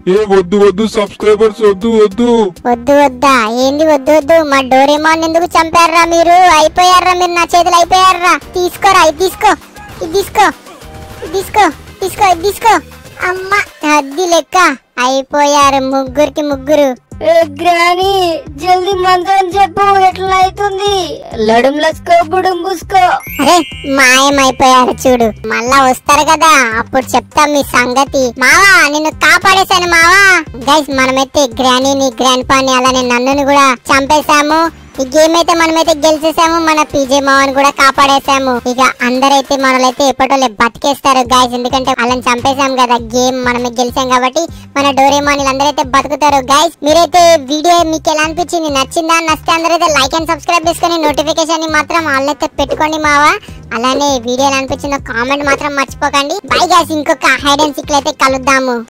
ఏ వద్దు వద్దు సబ్స్క్రైబర్స్ వద్దు వద్దు వద్దు వద్దా ఏంది వద్దు వద్దు మా డోరేమాన్ ఎందుకు చంపారా మీరు అయిపోయారా మీరు నా చేతులు అయిపోయారా తీసుకోరా ఇది తీసుకో ఇది తీసుకో ఇది తీసుకో తీసుకో ఇది తీసుకో అమ్మ అద్ది లెక్క అయిపోయారు ముగ్గురికి ముగ్గురు ఏ, గ్రాని జల్దీ మంత్రం చెప్పు ఎట్లా అవుతుంది లడుం లస్కో బుడుం బుస్కో అరే మాయమైపోయారు చూడు మళ్ళా వస్తారు కదా అప్పుడు చెప్తాం మీ సంగతి మావా నిన్ను కాపాడేశాను మావా గైస్ మనమైతే గ్రానీని గ్రాండ్ పాని అలానే నన్నుని కూడా చంపేశాము ఈ గేమ్ అయితే మనమైతే గెలిచేసాము మన పీజే మావని కూడా కాపాడేశాము ఇక అందరైతే మనలైతే ఎప్పటిలో బతికేస్తారు గైస్ ఎందుకంటే వాళ్ళని చంపేశాం కదా గేమ్ మనమే గెలిచాం కాబట్టి మన డోరేమాన్ అందరైతే బతుకుతారు గైస్ మీరైతే వీడియో మీకు ఎలా అనిపించింది నచ్చిందా నచ్చితే అందరైతే లైక్ అండ్ సబ్స్క్రైబ్ చేసుకొని నోటిఫికేషన్ ని మాత్రం వాళ్ళైతే పెట్టుకోండి మావా అలానే వీడియో ఎలా అనిపించిందో కామెంట్ మాత్రం మర్చిపోకండి బై గైస్ ఇంకొక హైడ్ అండ్ సిక్ అయితే కలుద్దాము